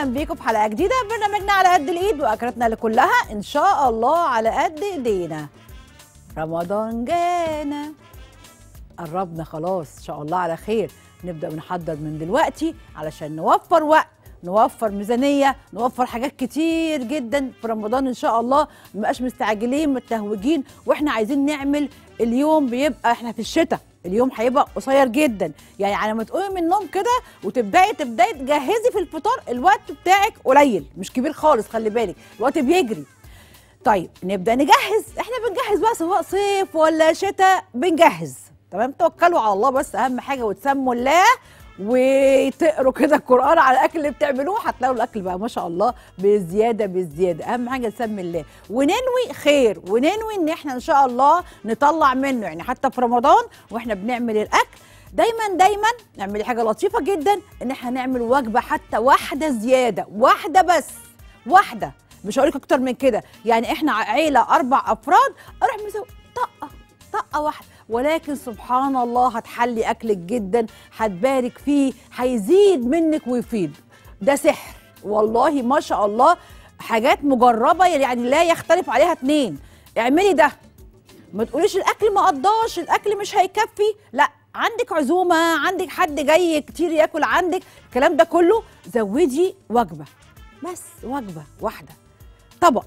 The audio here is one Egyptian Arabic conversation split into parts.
اهلا بيكم في حلقه جديده برنامجنا على قد الايد واكلاتنا اللي كلها ان شاء الله على قد ايدينا رمضان جانا قربنا خلاص ان شاء الله على خير نبدا بنحضر من دلوقتي علشان نوفر وقت نوفر ميزانيه نوفر حاجات كتير جدا في رمضان ان شاء الله ما نبقاش مستعجلين متهوجين واحنا عايزين نعمل اليوم بيبقى احنا في الشتاء اليوم هيبقى قصير جدا يعني على ما تقومي من النوم كده وتبداي تبداي تجهزي في الفطار الوقت بتاعك قليل مش كبير خالص خلي بالك الوقت بيجري طيب نبدا نجهز احنا بنجهز بقى سواء صيف ولا شتاء بنجهز تمام توكلوا على الله بس اهم حاجه وتسموا الله وتقروا كده القران على الاكل اللي بتعملوه هتلاقوا الاكل بقى ما شاء الله بزياده بزياده اهم حاجه نسمي الله وننوي خير وننوي ان احنا ان شاء الله نطلع منه يعني حتى في رمضان واحنا بنعمل الاكل دايما دايما نعمل حاجه لطيفه جدا ان احنا نعمل وجبه حتى واحده زياده واحده بس واحده مش هقول لك اكتر من كده يعني احنا عيله اربع افراد اروح مسوي طقه طقه واحده ولكن سبحان الله هتحلي اكلك جدا هتبارك فيه هيزيد منك ويفيد ده سحر والله ما شاء الله حاجات مجربه يعني لا يختلف عليها اتنين اعملي ده ما تقوليش الاكل ما قضاش الاكل مش هيكفي لا عندك عزومه عندك حد جاي كتير ياكل عندك الكلام ده كله زودي وجبه بس وجبه واحده طبق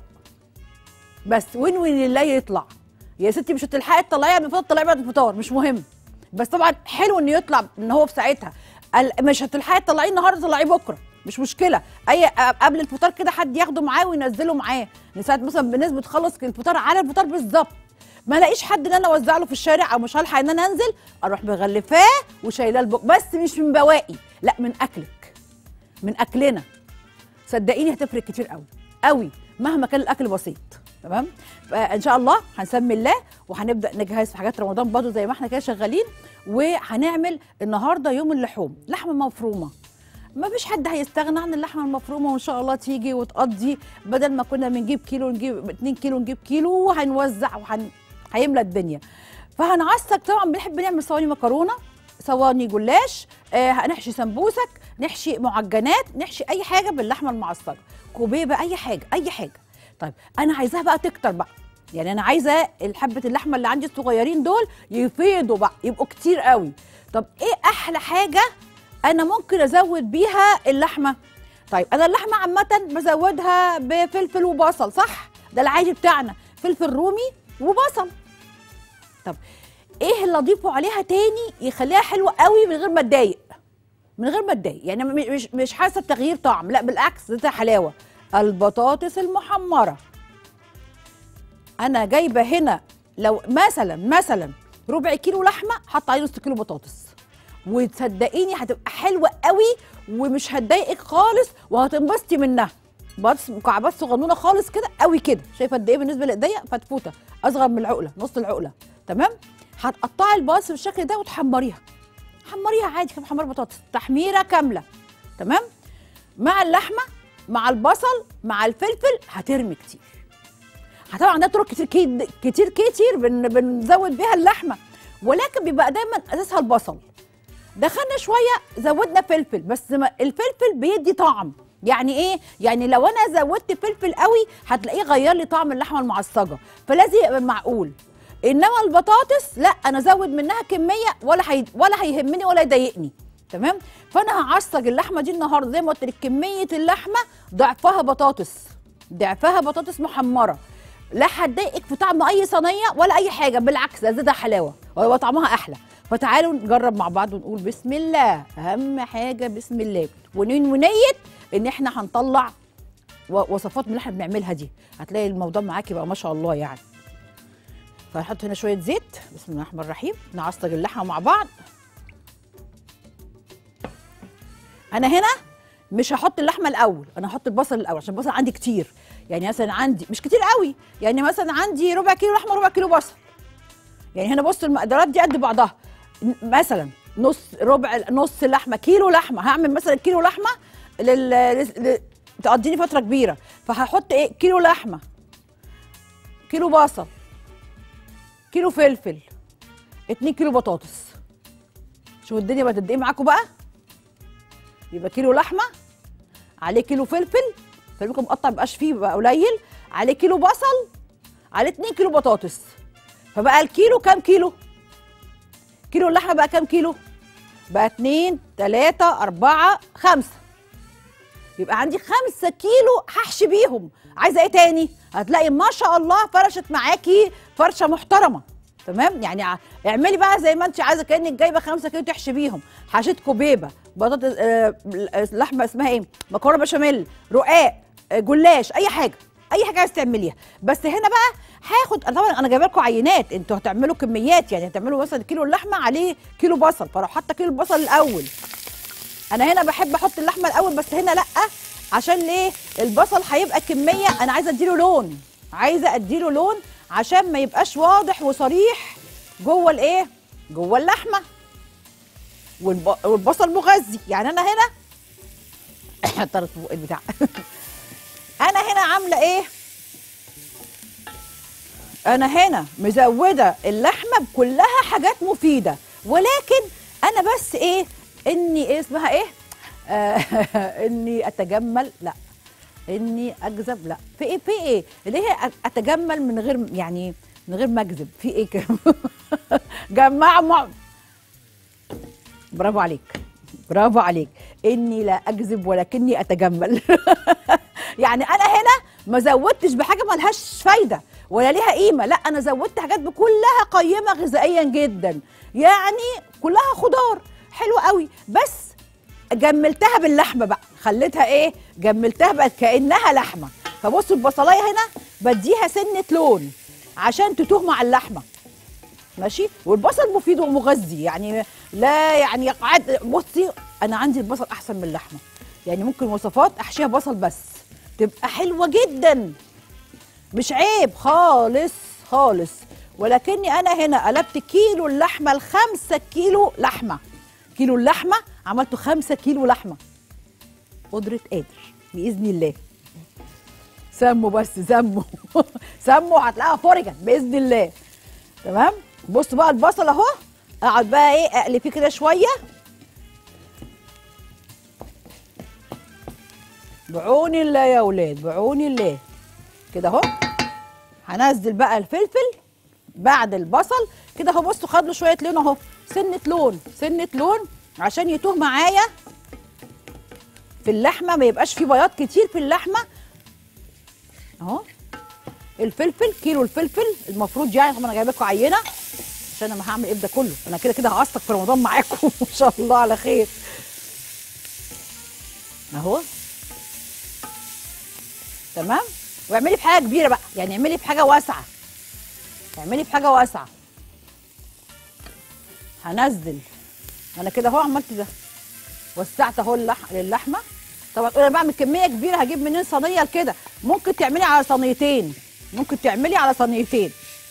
بس وين لله يطلع يا ستي مش هتلحقي تطلعيها من الفطار تطلعي بعد الفطار مش مهم بس طبعا حلو انه يطلع ان هو في ساعتها ال- مش هتلحقي تطلعيه النهارده طلعيه بكره مش مشكله اي قبل الفطار كده حد ياخده معاه وينزله معاه ساعات مثلا بالناس بتخلص الفطار على الفطار بالظبط ما الاقيش حد ان انا اوزع له في الشارع او مش هلحق ان انا انزل اروح مغلفاه وشايلاه البق بس مش من بواقي لا من اكلك من اكلنا صدقيني هتفرق كتير قوي قوي مهما كان الاكل بسيط تمام فان شاء الله هنسمي الله وهنبدا نجهز في حاجات رمضان برضه زي ما احنا كده شغالين وهنعمل النهارده يوم اللحوم لحمه مفرومه ما فيش حد هيستغنى عن اللحمه المفرومه وان شاء الله تيجي وتقضي بدل ما كنا بنجيب كيلو نجيب 2 كيلو نجيب كيلو وهنوزع وهن هيملى الدنيا فهنعسك طبعا بنحب نعمل صواني مكرونه صواني جلاش آه هنحشي سمبوسك نحشي معجنات نحشي اي حاجه باللحمه المعصجه كوبيبه اي حاجه اي حاجه طيب انا عايزاها بقى تكتر بقى يعني انا عايزه الحبه اللحمه اللي عندي الصغيرين دول يفيضوا بقى يبقوا كتير قوي طب ايه احلى حاجه انا ممكن ازود بيها اللحمه طيب انا اللحمه عامه بزودها بفلفل وبصل صح ده العادي بتاعنا فلفل رومي وبصل طب ايه اللي اضيفه عليها تاني يخليها حلوه قوي من غير ما اتضايق من غير ما اتضايق يعني م- مش مش حاسه بتغيير طعم لا بالعكس ده حلاوه البطاطس المحمره انا جايبه هنا لو مثلا مثلا ربع كيلو لحمه حط عليه نص كيلو بطاطس وتصدقيني هتبقى حلوه قوي ومش هتضايقك خالص وهتنبسطي منها بطاطس مكعبات صغنونه خالص كده قوي كده شايفه قد ايه بالنسبه لايديا فتفوته اصغر من العقله نص العقله تمام هتقطعي البطاطس بالشكل ده وتحمريها حمريها عادي كده حمار بطاطس تحميره كامله تمام مع اللحمه مع البصل مع الفلفل هترمي كتير طبعا ده طرق كتير كي- كتير كتير بن بنزود بيها اللحمه ولكن بيبقى دايما اساسها البصل دخلنا شويه زودنا فلفل بس ما الفلفل بيدي طعم يعني ايه يعني لو انا زودت فلفل قوي هتلاقيه غير لي طعم اللحمه المعصجه فلازم يبقى معقول انما البطاطس لا انا ازود منها كميه ولا هي ولا هيهمني ولا يضايقني تمام فانا هعصج اللحمه دي النهارده زي ما قلت لك كميه اللحمه ضعفها بطاطس ضعفها بطاطس محمره لا هتضايقك في طعم اي صينيه ولا اي حاجه بالعكس ده زيادة حلاوه وهيبقى طعمها احلى فتعالوا نجرب مع بعض ونقول بسم الله اهم حاجه بسم الله ونين ونيت ان احنا هنطلع و- وصفات من اللي احنا بنعملها دي هتلاقي الموضوع معاكي بقى ما شاء الله يعني فهنحط هنا شويه زيت بسم الله الرحمن الرحيم نعصج اللحمه مع بعض انا هنا مش هحط اللحمه الاول انا هحط البصل الاول عشان البصل عندي كتير يعني مثلا عندي مش كتير قوي يعني مثلا عندي ربع كيلو لحمه وربع كيلو بصل يعني هنا بص المقدارات دي قد بعضها ن- مثلا نص ربع نص لحمه كيلو لحمه هعمل مثلا كيلو لحمه لل... لل... تقضيني فتره كبيره فهحط ايه كيلو لحمه كيلو بصل كيلو فلفل 2 كيلو بطاطس شوفوا الدنيا بقت قد ايه معاكم بقى يبقى كيلو لحمه عليه كيلو فلفل فلفل مقطع مبقاش فيه بقى قليل عليه كيلو بصل عليه 2 كيلو بطاطس فبقى الكيلو كام كيلو كيلو اللحمه بقى كام كيلو بقى 2 3 4 5 يبقى عندي 5 كيلو هحشي بيهم عايزه ايه تاني هتلاقي ما شاء الله فرشت معاكي فرشه محترمه تمام يعني ع- اعملي بقى زي ما انت عايزه كانك جايبه 5 كيلو تحشي بيهم حشيت كوبيبه بطاطس آه لحمه اسمها ايه مكرونه بشاميل رقاق آه جلاش اي حاجه اي حاجه عايز تعمليها بس هنا بقى هاخد طبعا انا جايبه لكم عينات انتوا هتعملوا كميات يعني هتعملوا مثلا كيلو اللحمه عليه كيلو بصل فلو حاطه كيلو البصل الاول انا هنا بحب احط اللحمه الاول بس هنا لا عشان ليه البصل هيبقى كميه انا عايزه اديله لون عايزه اديله لون عشان ما يبقاش واضح وصريح جوه الايه جوه اللحمه والب... والبصل مغذي يعني انا هنا طرت فوق البتاع انا هنا عامله ايه انا هنا مزوده اللحمه بكلها حاجات مفيده ولكن انا بس ايه اني ايه اسمها ايه آه اني اتجمل لا اني اكذب لا في ايه في ايه اللي هي اتجمل من غير يعني من غير ما اكذب في ايه كده جماعه مع... برافو عليك برافو عليك اني لا اكذب ولكني اتجمل يعني انا هنا ما زودتش بحاجه ملهاش فايده ولا ليها قيمه لا انا زودت حاجات كلها قيمه غذائيا جدا يعني كلها خضار حلو قوي بس جملتها باللحمه بقى خليتها ايه جملتها بقت كانها لحمه فبصوا البصلايه هنا بديها سنه لون عشان تتوه مع اللحمه ماشي والبصل مفيد ومغذي يعني لا يعني قعد بصي انا عندي البصل احسن من اللحمه يعني ممكن وصفات احشيها بصل بس تبقى حلوه جدا مش عيب خالص خالص ولكني انا هنا قلبت كيلو اللحمه لخمسة كيلو لحمه كيلو اللحمه عملته خمسة كيلو لحمه قدره قادر باذن الله سموا بس سموا سموا هتلاقيها فرجت باذن الله تمام بص بقى البصل اهو اقعد بقى ايه اقلب فيه كده شويه بعون الله يا اولاد بعون الله كده اهو هنزل بقى الفلفل بعد البصل كده اهو بصوا خد له شويه لون اهو سنه لون سنه لون عشان يتوه معايا في اللحمه ما يبقاش فيه بياض كتير في اللحمه اهو الفلفل كيلو الفلفل المفروض يعني طبعا انا جايبه لكم عينه عشان انا هعمل ايه ده كله انا كده كده هعصق في رمضان معاكم ما شاء الله على خير اهو تمام واعملي في حاجه كبيره بقى يعني اعملي في حاجه واسعه اعملي في حاجه واسعه هنزل انا كده اهو عملت ده وسعت اهو اللح... للحمه طبعا انا بعمل كميه كبيره هجيب منين صينيه لكده ممكن تعملي على صينيتين ممكن تعملي على صينيتين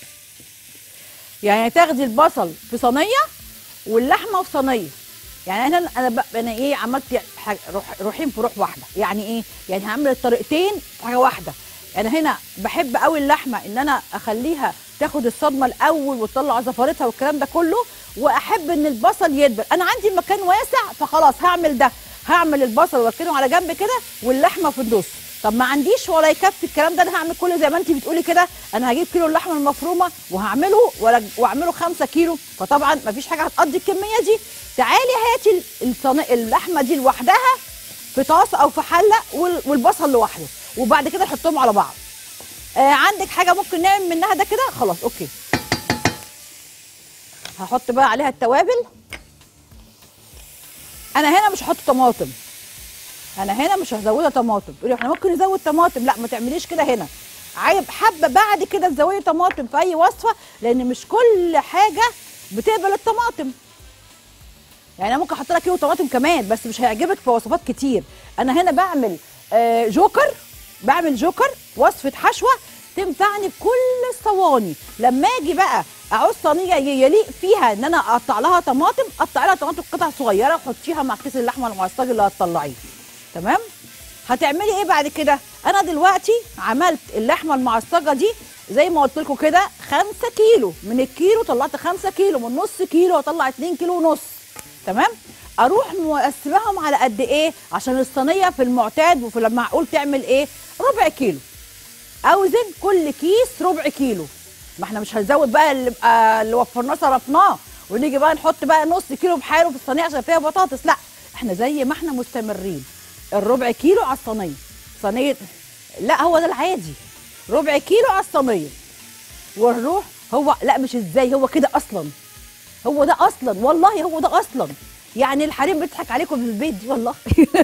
يعني تاخدي البصل في صينيه واللحمه في صينيه يعني انا انا ب... انا ايه عملت حاجة روح روحين في روح واحده يعني ايه يعني هعمل الطريقتين في حاجه واحده انا هنا بحب قوي اللحمه ان انا اخليها تاخد الصدمه الاول وتطلع زفرتها والكلام ده كله واحب ان البصل يدبل انا عندي مكان واسع فخلاص هعمل ده هعمل البصل واركنه على جنب كده واللحمه في النص طب ما عنديش ولا يكفي الكلام ده انا هعمل كله زي ما انت بتقولي كده انا هجيب كيلو اللحمه المفرومه وهعمله وأرج- واعمله 5 كيلو فطبعا ما فيش حاجه هتقضي الكميه دي تعالي هاتي الصنا- اللحمه دي لوحدها في طاسه او في حله وال- والبصل لوحده وبعد كده نحطهم على بعض آه عندك حاجه ممكن نعمل منها ده كده خلاص اوكي هحط بقى عليها التوابل انا هنا مش هحط طماطم انا هنا مش هزودها طماطم تقولي احنا ممكن نزود طماطم لا ما تعمليش كده هنا عيب حابه بعد كده تزودي طماطم في اي وصفه لان مش كل حاجه بتقبل الطماطم يعني انا ممكن احط لك كيلو طماطم كمان بس مش هيعجبك في وصفات كتير انا هنا بعمل آه، جوكر بعمل جوكر وصفه حشوه تنفعني في كل الصواني لما اجي بقى اعوز صينيه ي- يليق فيها ان انا اقطع لها طماطم قطعي لها طماطم قطع صغيره وحطيها مع كيس اللحمه المعصجه اللي هتطلعيه تمام هتعملي ايه بعد كده انا دلوقتي عملت اللحمه المعصجه دي زي ما قلت لكم كده 5 كيلو من الكيلو طلعت 5 كيلو من نص كيلو هطلع 2 كيلو ونص تمام اروح مقسماهم على قد ايه عشان الصينيه في المعتاد وفي المعقول تعمل ايه ربع كيلو اوزن كل كيس ربع كيلو ما احنا مش هنزود بقى اللي, بقى اللي وفرناه صرفناه ونيجي بقى نحط بقى نص كيلو بحاله في الصينيه عشان فيها بطاطس لا احنا زي ما احنا مستمرين الربع كيلو على الصينيه صينيه لا هو ده العادي ربع كيلو على الصينيه ونروح هو لا مش ازاي هو كده اصلا هو ده اصلا والله هو ده اصلا يعني الحريم بتضحك عليكم في البيت دي والله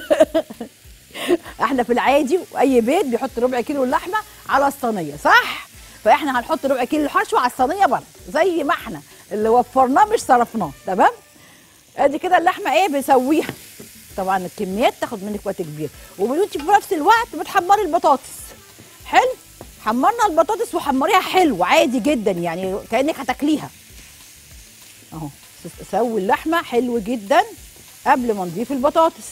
احنا في العادي واي بيت بيحط ربع كيلو اللحمه على الصينيه صح فاحنا هنحط ربع كيلو الحشو على الصينيه برضه زي ما احنا اللي وفرناه مش صرفناه تمام ادي كده اللحمه ايه بنسويها طبعا الكميات تاخد منك وقت كبير وبنوتي في نفس الوقت بتحمري البطاطس حلو حمرنا البطاطس وحمريها حلو عادي جدا يعني كانك هتاكليها اهو سوي اللحمه حلو جدا قبل ما نضيف البطاطس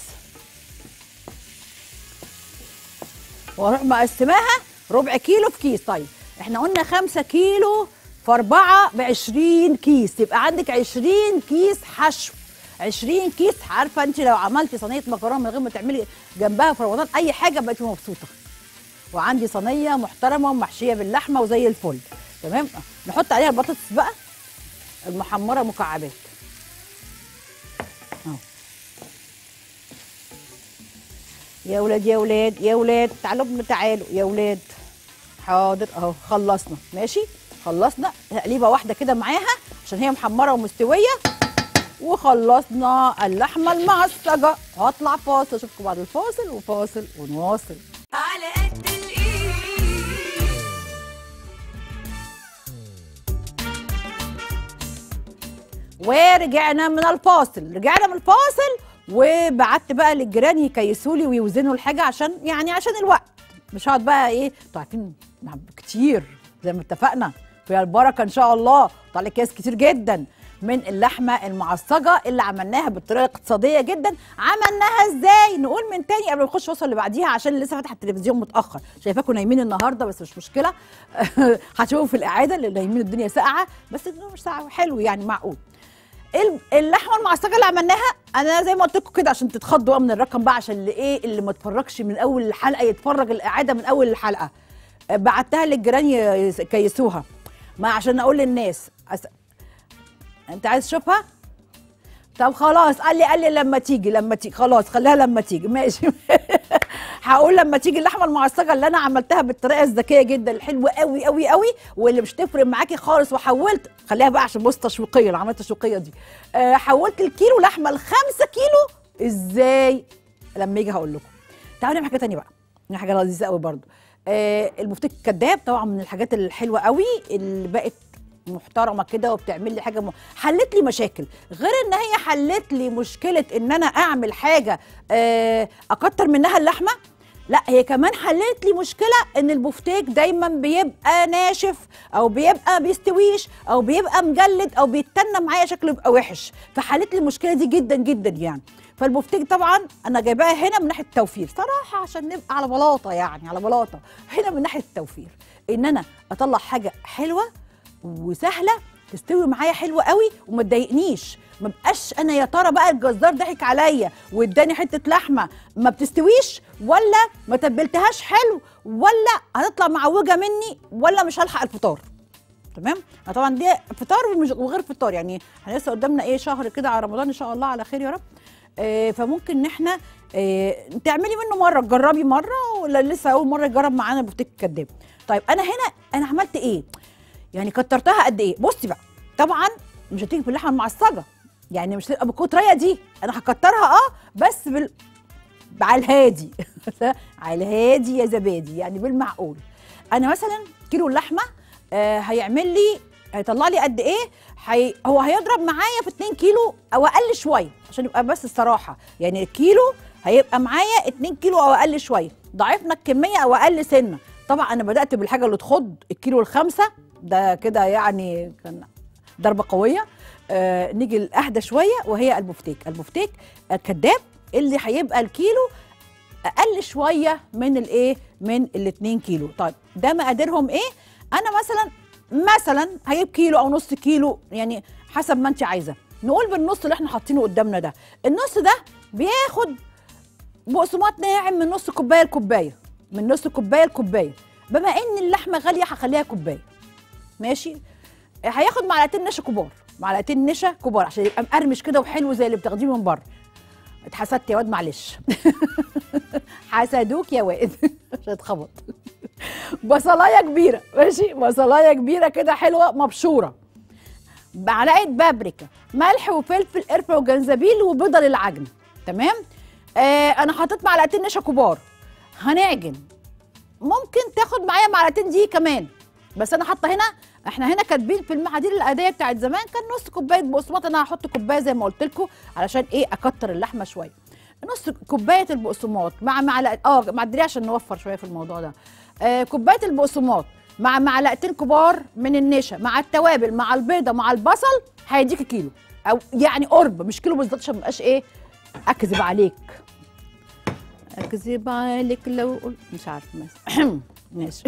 واروح مقسماها ربع كيلو في كيس طيب احنا قلنا خمسة كيلو في أربعة بعشرين كيس يبقى عندك عشرين كيس حشو عشرين كيس عارفة انت لو عملتي صينية مكرونة من غير ما تعملي جنبها في رمضان أي حاجة بقيتي مبسوطة وعندي صينية محترمة ومحشية باللحمة وزي الفل تمام نحط عليها البطاطس بقى المحمرة مكعبات اهو يا ولاد يا ولاد يا ولاد تعالوا ابن تعالوا يا ولاد حاضر اهو خلصنا ماشي خلصنا تقليبه واحده كده معاها عشان هي محمره ومستويه وخلصنا اللحمه المعصجه هطلع فاصل اشوفكم بعد الفاصل وفاصل ونواصل على قد الايد ورجعنا من الفاصل رجعنا من الفاصل وبعت بقى للجيران يكيسوا لي ويوزنوا الحاجه عشان يعني عشان الوقت مش هقعد بقى ايه انتوا عارفين مع- كتير زي ما اتفقنا فيها البركه ان شاء الله طلع لي اكياس كتير جدا من اللحمه المعصجه اللي عملناها بطريقه اقتصاديه جدا عملناها ازاي نقول من تاني قبل ما نخش الفصل اللي بعديها عشان لسه فاتحه التلفزيون متاخر شايفاكم نايمين النهارده بس مش مشكله هتشوفوا في الاعاده اللي نايمين الدنيا ساقعه بس الدنيا مش ساقعه حلو يعني معقول ال- اللحمه المعصجه اللي عملناها انا زي ما قلت لكم كده عشان تتخضوا بقى من الرقم بقى عشان اللي ايه اللي ما اتفرجش من اول الحلقه يتفرج الاعاده من اول الحلقه أه، بعتها للجيران ي- يكيسوها ما عشان اقول للناس أس... انت عايز تشوفها طب خلاص قال لي قال لي لما تيجي لما تيجي خلاص خليها لما تيجي ماشي هقول لما تيجي اللحمه المعصجه اللي انا عملتها بالطريقه الذكيه جدا الحلوه قوي قوي قوي واللي مش تفرق معاكي خالص وحولت خليها بقى عشان بص تشويقيه اللي عملت تشويقيه دي آه حولت الكيلو لحمه لخمسة كيلو ازاي لما يجي هقول لكم تعالوا نعمل حاجه تانية بقى نعمل حاجه لذيذه قوي برضو آه البفتيك الكداب طبعا من الحاجات الحلوه قوي اللي بقت محترمه كده وبتعمل لي حاجه م... حلت لي مشاكل غير ان هي حلت لي مشكله ان انا اعمل حاجه آه اكتر منها اللحمه لا هي كمان حلت لي مشكله ان البفتيك دايما بيبقى ناشف او بيبقى بيستويش او بيبقى مجلد او بيتنى معايا شكله يبقى وحش فحلت لي المشكله دي جدا جدا يعني فالبفتيك طبعا انا جايباها هنا من ناحيه التوفير صراحه عشان نبقى على بلاطه يعني على بلاطه هنا من ناحيه التوفير ان انا اطلع حاجه حلوه وسهله تستوي معايا حلوه قوي وما تضايقنيش ما بقاش انا يا ترى بقى الجزار ضحك عليا واداني حته لحمه ما بتستويش ولا ما تبلتهاش حلو ولا هتطلع معوجه مني ولا مش هلحق الفطار تمام أنا طبعا دي فطار ومش- وغير فطار يعني احنا لسه قدامنا ايه شهر كده على رمضان ان شاء الله على خير يا رب آه فممكن ان احنا آه تعملي منه مره تجربي مره ولا لسه اول مره يجرب معانا بفتيك كداب طيب انا هنا انا عملت ايه يعني كترتها قد ايه بصي بقى طبعا مش هتيجي في اللحمه المعصجه يعني مش هتبقى بالكتريه دي انا هكترها اه بس بال على الهادي على الهادي يا زبادي يعني بالمعقول انا مثلا كيلو اللحمه آه هيعمل لي هيطلع لي قد ايه حي... هو هيضرب معايا في 2 كيلو او اقل شويه عشان يبقى بس الصراحه يعني الكيلو هيبقى معايا 2 كيلو او اقل شويه ضاعفنا الكميه او اقل سنه طبعا انا بدات بالحاجه اللي تخض الكيلو الخمسه ده كده يعني كان ضربه قويه آه نيجي الاهدى شويه وهي البفتيك البفتيك الكداب اللي هيبقى الكيلو اقل شويه من الايه من ال2 كيلو طيب ده مقاديرهم ايه انا مثلا مثلا هجيب كيلو او نص كيلو يعني حسب ما انت عايزه نقول بالنص اللي احنا حاطينه قدامنا ده النص ده بياخد بقسماط ناعم من نص كوبايه لكوبايه من نص كوبايه لكوبايه بما ان اللحمه غاليه هخليها كوبايه ماشي هياخد معلقتين نشا كبار معلقتين نشا كبار عشان يبقى مقرمش كده وحلو زي اللي بتاخديه من بره اتحسدت يا واد معلش حسدوك يا واد عشان اتخبط بصلايه كبيره ماشي بصلايه كبيره كده حلوه مبشوره معلقه بابريكا ملح وفلفل قرفه وجنزبيل وبيضه للعجن تمام آه انا حطيت معلقتين نشا كبار هنعجن ممكن تاخد معايا معلقتين دي كمان بس انا حاطه هنا احنا هنا كاتبين في المقادير العاديه بتاعت زمان كان نص كوبايه بقسماط انا هحط كوبايه زي ما قلت لكم علشان ايه اكتر اللحمه شويه نص كوبايه البقسماط مع معلقه اه معدليه عشان نوفر شويه في الموضوع ده آه كوبايه البقسماط مع معلقتين كبار من النشا مع التوابل مع البيضه مع البصل هيديكي كيلو او يعني قرب مش كيلو بالظبط عشان ما يبقاش ايه اكذب عليك اكذب عليك لو قلت مش عارفه ماشي ماشي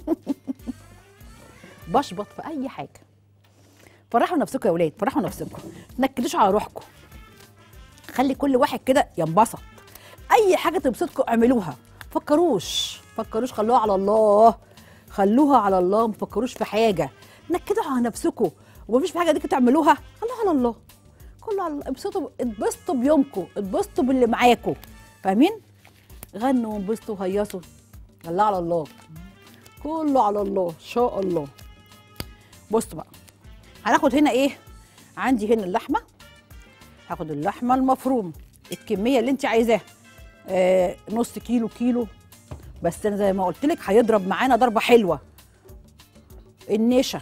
بشبط في اي حاجه فرحوا نفسكم يا ولاد فرحوا نفسكم ما تنكدوش على روحكم خلي كل واحد كده ينبسط اي حاجه تبسطكم اعملوها فكروش فكروش خلوها على الله خلوها على الله ما تفكروش في حاجه نكدوا على نفسكم ومفيش في حاجه دي تعملوها خلوها على الله كله على الله ابسطوا اتبسطوا بيومكم اتبسطوا باللي معاكم فاهمين غنوا وانبسطوا وهيصوا الله على الله كله على الله ان شاء الله بصوا بقى هناخد هنا ايه عندي هنا اللحمه هاخد اللحمه المفرومه الكميه اللي انت عايزاها آه نص كيلو كيلو بس انا زي ما قلت لك هيضرب معانا ضربه حلوه النشا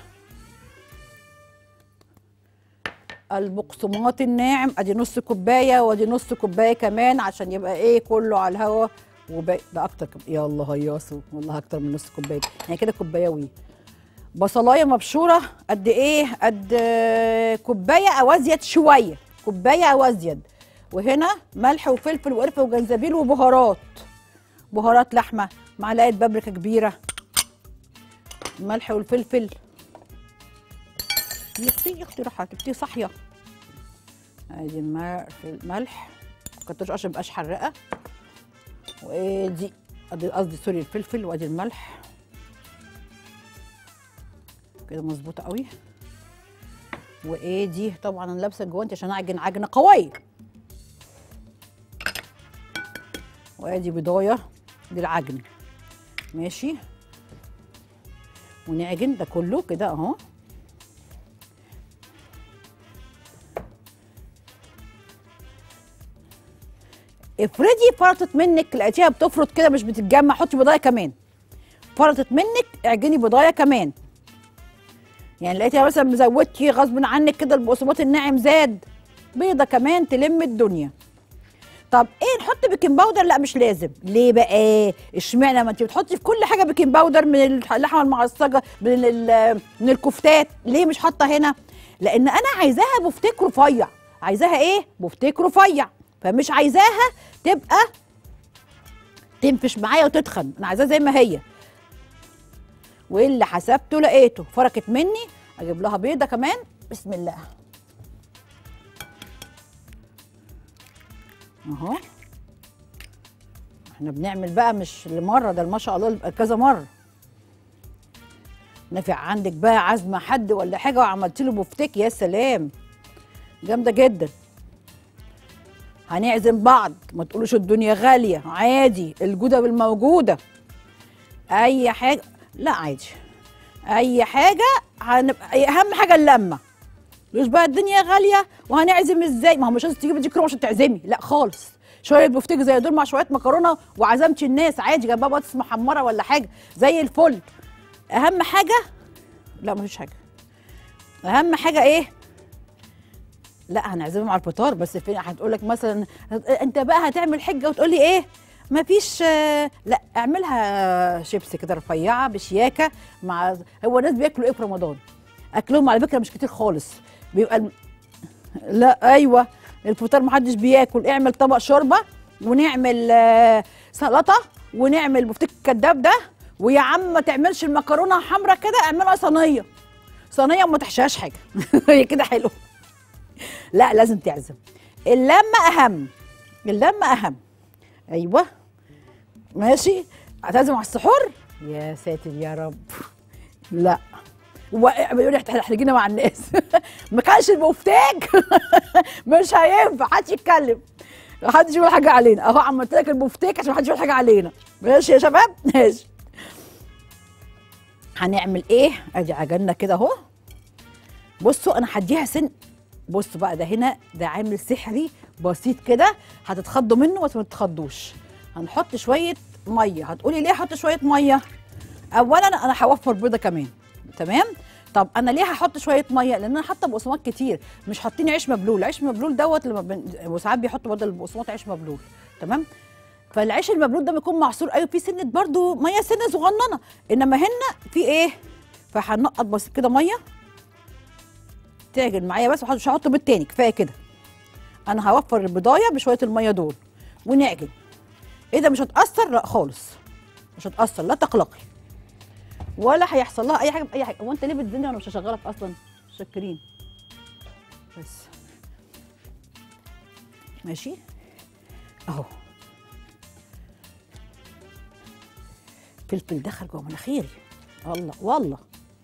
البقسماط الناعم ادي نص كوبايه وادي نص كوبايه كمان عشان يبقى ايه كله على الهوا وباقي ده اكتر كم... يا الله هياصوا والله اكتر من نص كوبايه يعني كده كوبايه وي بصلايه مبشوره قد ايه قد آه، كوبايه او ازيد شويه كوبايه او ازيد وهنا ملح وفلفل وقرفه وجنزبيل وبهارات بهارات لحمه معلقه بابريكا كبيره الملح والفلفل يا اختي يا اختي راح هتبتدي صاحيه ادي الم- الملح كترش عشان مبقاش حرقه وادي ادي قصدي سوري الفلفل وادي الملح كده مظبوطه قوي وادي طبعا انا لابسه جوانتي عشان اعجن عجنه قويه وادي بضايه للعجن ماشي ونعجن ده كله كده اهو افرضي فرطت منك لقيتيها بتفرط كده مش بتتجمع حطي بضايه كمان فرطت منك اعجني بضايه كمان يعني لقيتيها مثلا زودتي غصب عنك كده البقسماط الناعم زاد بيضه كمان تلم الدنيا طب ايه نحط بيكنج باودر لا مش لازم ليه بقى اشمعنى ما انت بتحطي في كل حاجه بيكنج باودر من اللحمه المعصجه من ال- من الكفتات ليه مش حاطه هنا لان انا عايزاها بفتيك رفيع عايزاها ايه بفتيك رفيع فمش عايزاها تبقى تنفش معايا وتتخن انا عايزاها زي ما هي واللي حسبته لقيته فركت مني اجيب لها بيضه كمان بسم الله اهو احنا بنعمل بقى مش لمره ده ما شاء الله يبقى كذا مره نافع عندك بقى عزمه حد ولا حاجه وعملت له بفتيك يا سلام جامده جدا هنعزم بعض ما تقولوش الدنيا غاليه عادي الجوده بالموجوده اي حاجه لا عادي اي حاجه هنبقى اهم حاجه اللمه مش بقى الدنيا غاليه وهنعزم ازاي ما هو مش لازم تجيبي دي كروم عشان تعزمي لا خالص شويه بفتيك زي دول مع شويه مكرونه وعزمتي الناس عادي جنبها بطاطس محمره ولا حاجه زي الفل اهم حاجه لا مفيش حاجه اهم حاجه ايه لا هنعزمهم على الفطار بس فين هتقول لك مثلا انت بقى هتعمل حجه وتقول لي ايه مفيش آه، لا اعملها شيبس كده رفيعه بشياكه مع هو الناس بياكلوا ايه في رمضان اكلهم على فكره مش كتير خالص بيبقى الم... لا ايوه الفطار محدش بياكل اعمل طبق شوربه ونعمل آه، سلطه ونعمل بفتيك الكداب ده ويا عم ما تعملش المكرونه حمرا كده اعملها صينيه صينيه وما تحشيهاش حاجه هي كده حلوه لا لازم تعزم اللمه اهم اللمه اهم ايوه ماشي هتعزم على السحور يا ساتر يا رب لا و- بيقول لي هتحرجينا مع الناس ما كانش البفتاك مش هينفع محدش يتكلم محدش يقول حاجه علينا اهو عملت لك البفتاك عشان محدش يقول حاجه علينا ماشي يا شباب ماشي هنعمل ايه ادي عجلنا كده اهو بصوا انا هديها سن بصوا بقى ده هنا ده عامل سحري بسيط كده هتتخضوا منه بس ما تتخضوش هنحط شويه ميه هتقولي ليه احط شويه ميه اولا انا هوفر بيضه كمان تمام طب انا ليه هحط شويه ميه لان انا حاطه بقسماط كتير مش حاطين عيش مبلول عيش مبلول دوت لما بن... وساعات بيحطوا بدل البقسماط عيش مبلول تمام فالعيش المبلول ده بيكون معصور ايوه في سنه برده ميه سنه صغننه انما هنا في ايه فهنقط بس كده ميه تعجن معايا بس مش هحط بيض تاني كفايه كده انا هوفر البضايه بشويه الميه دول ونعجن ايه ده مش هتاثر لا خالص مش هتاثر لا تقلقي ولا هيحصل لها اي حاجه باي حاجه هو انت ليه بتزني وانا مش هشغلك اصلا شاكرين بس ماشي اهو فلفل دخل جوه مناخيري والله والله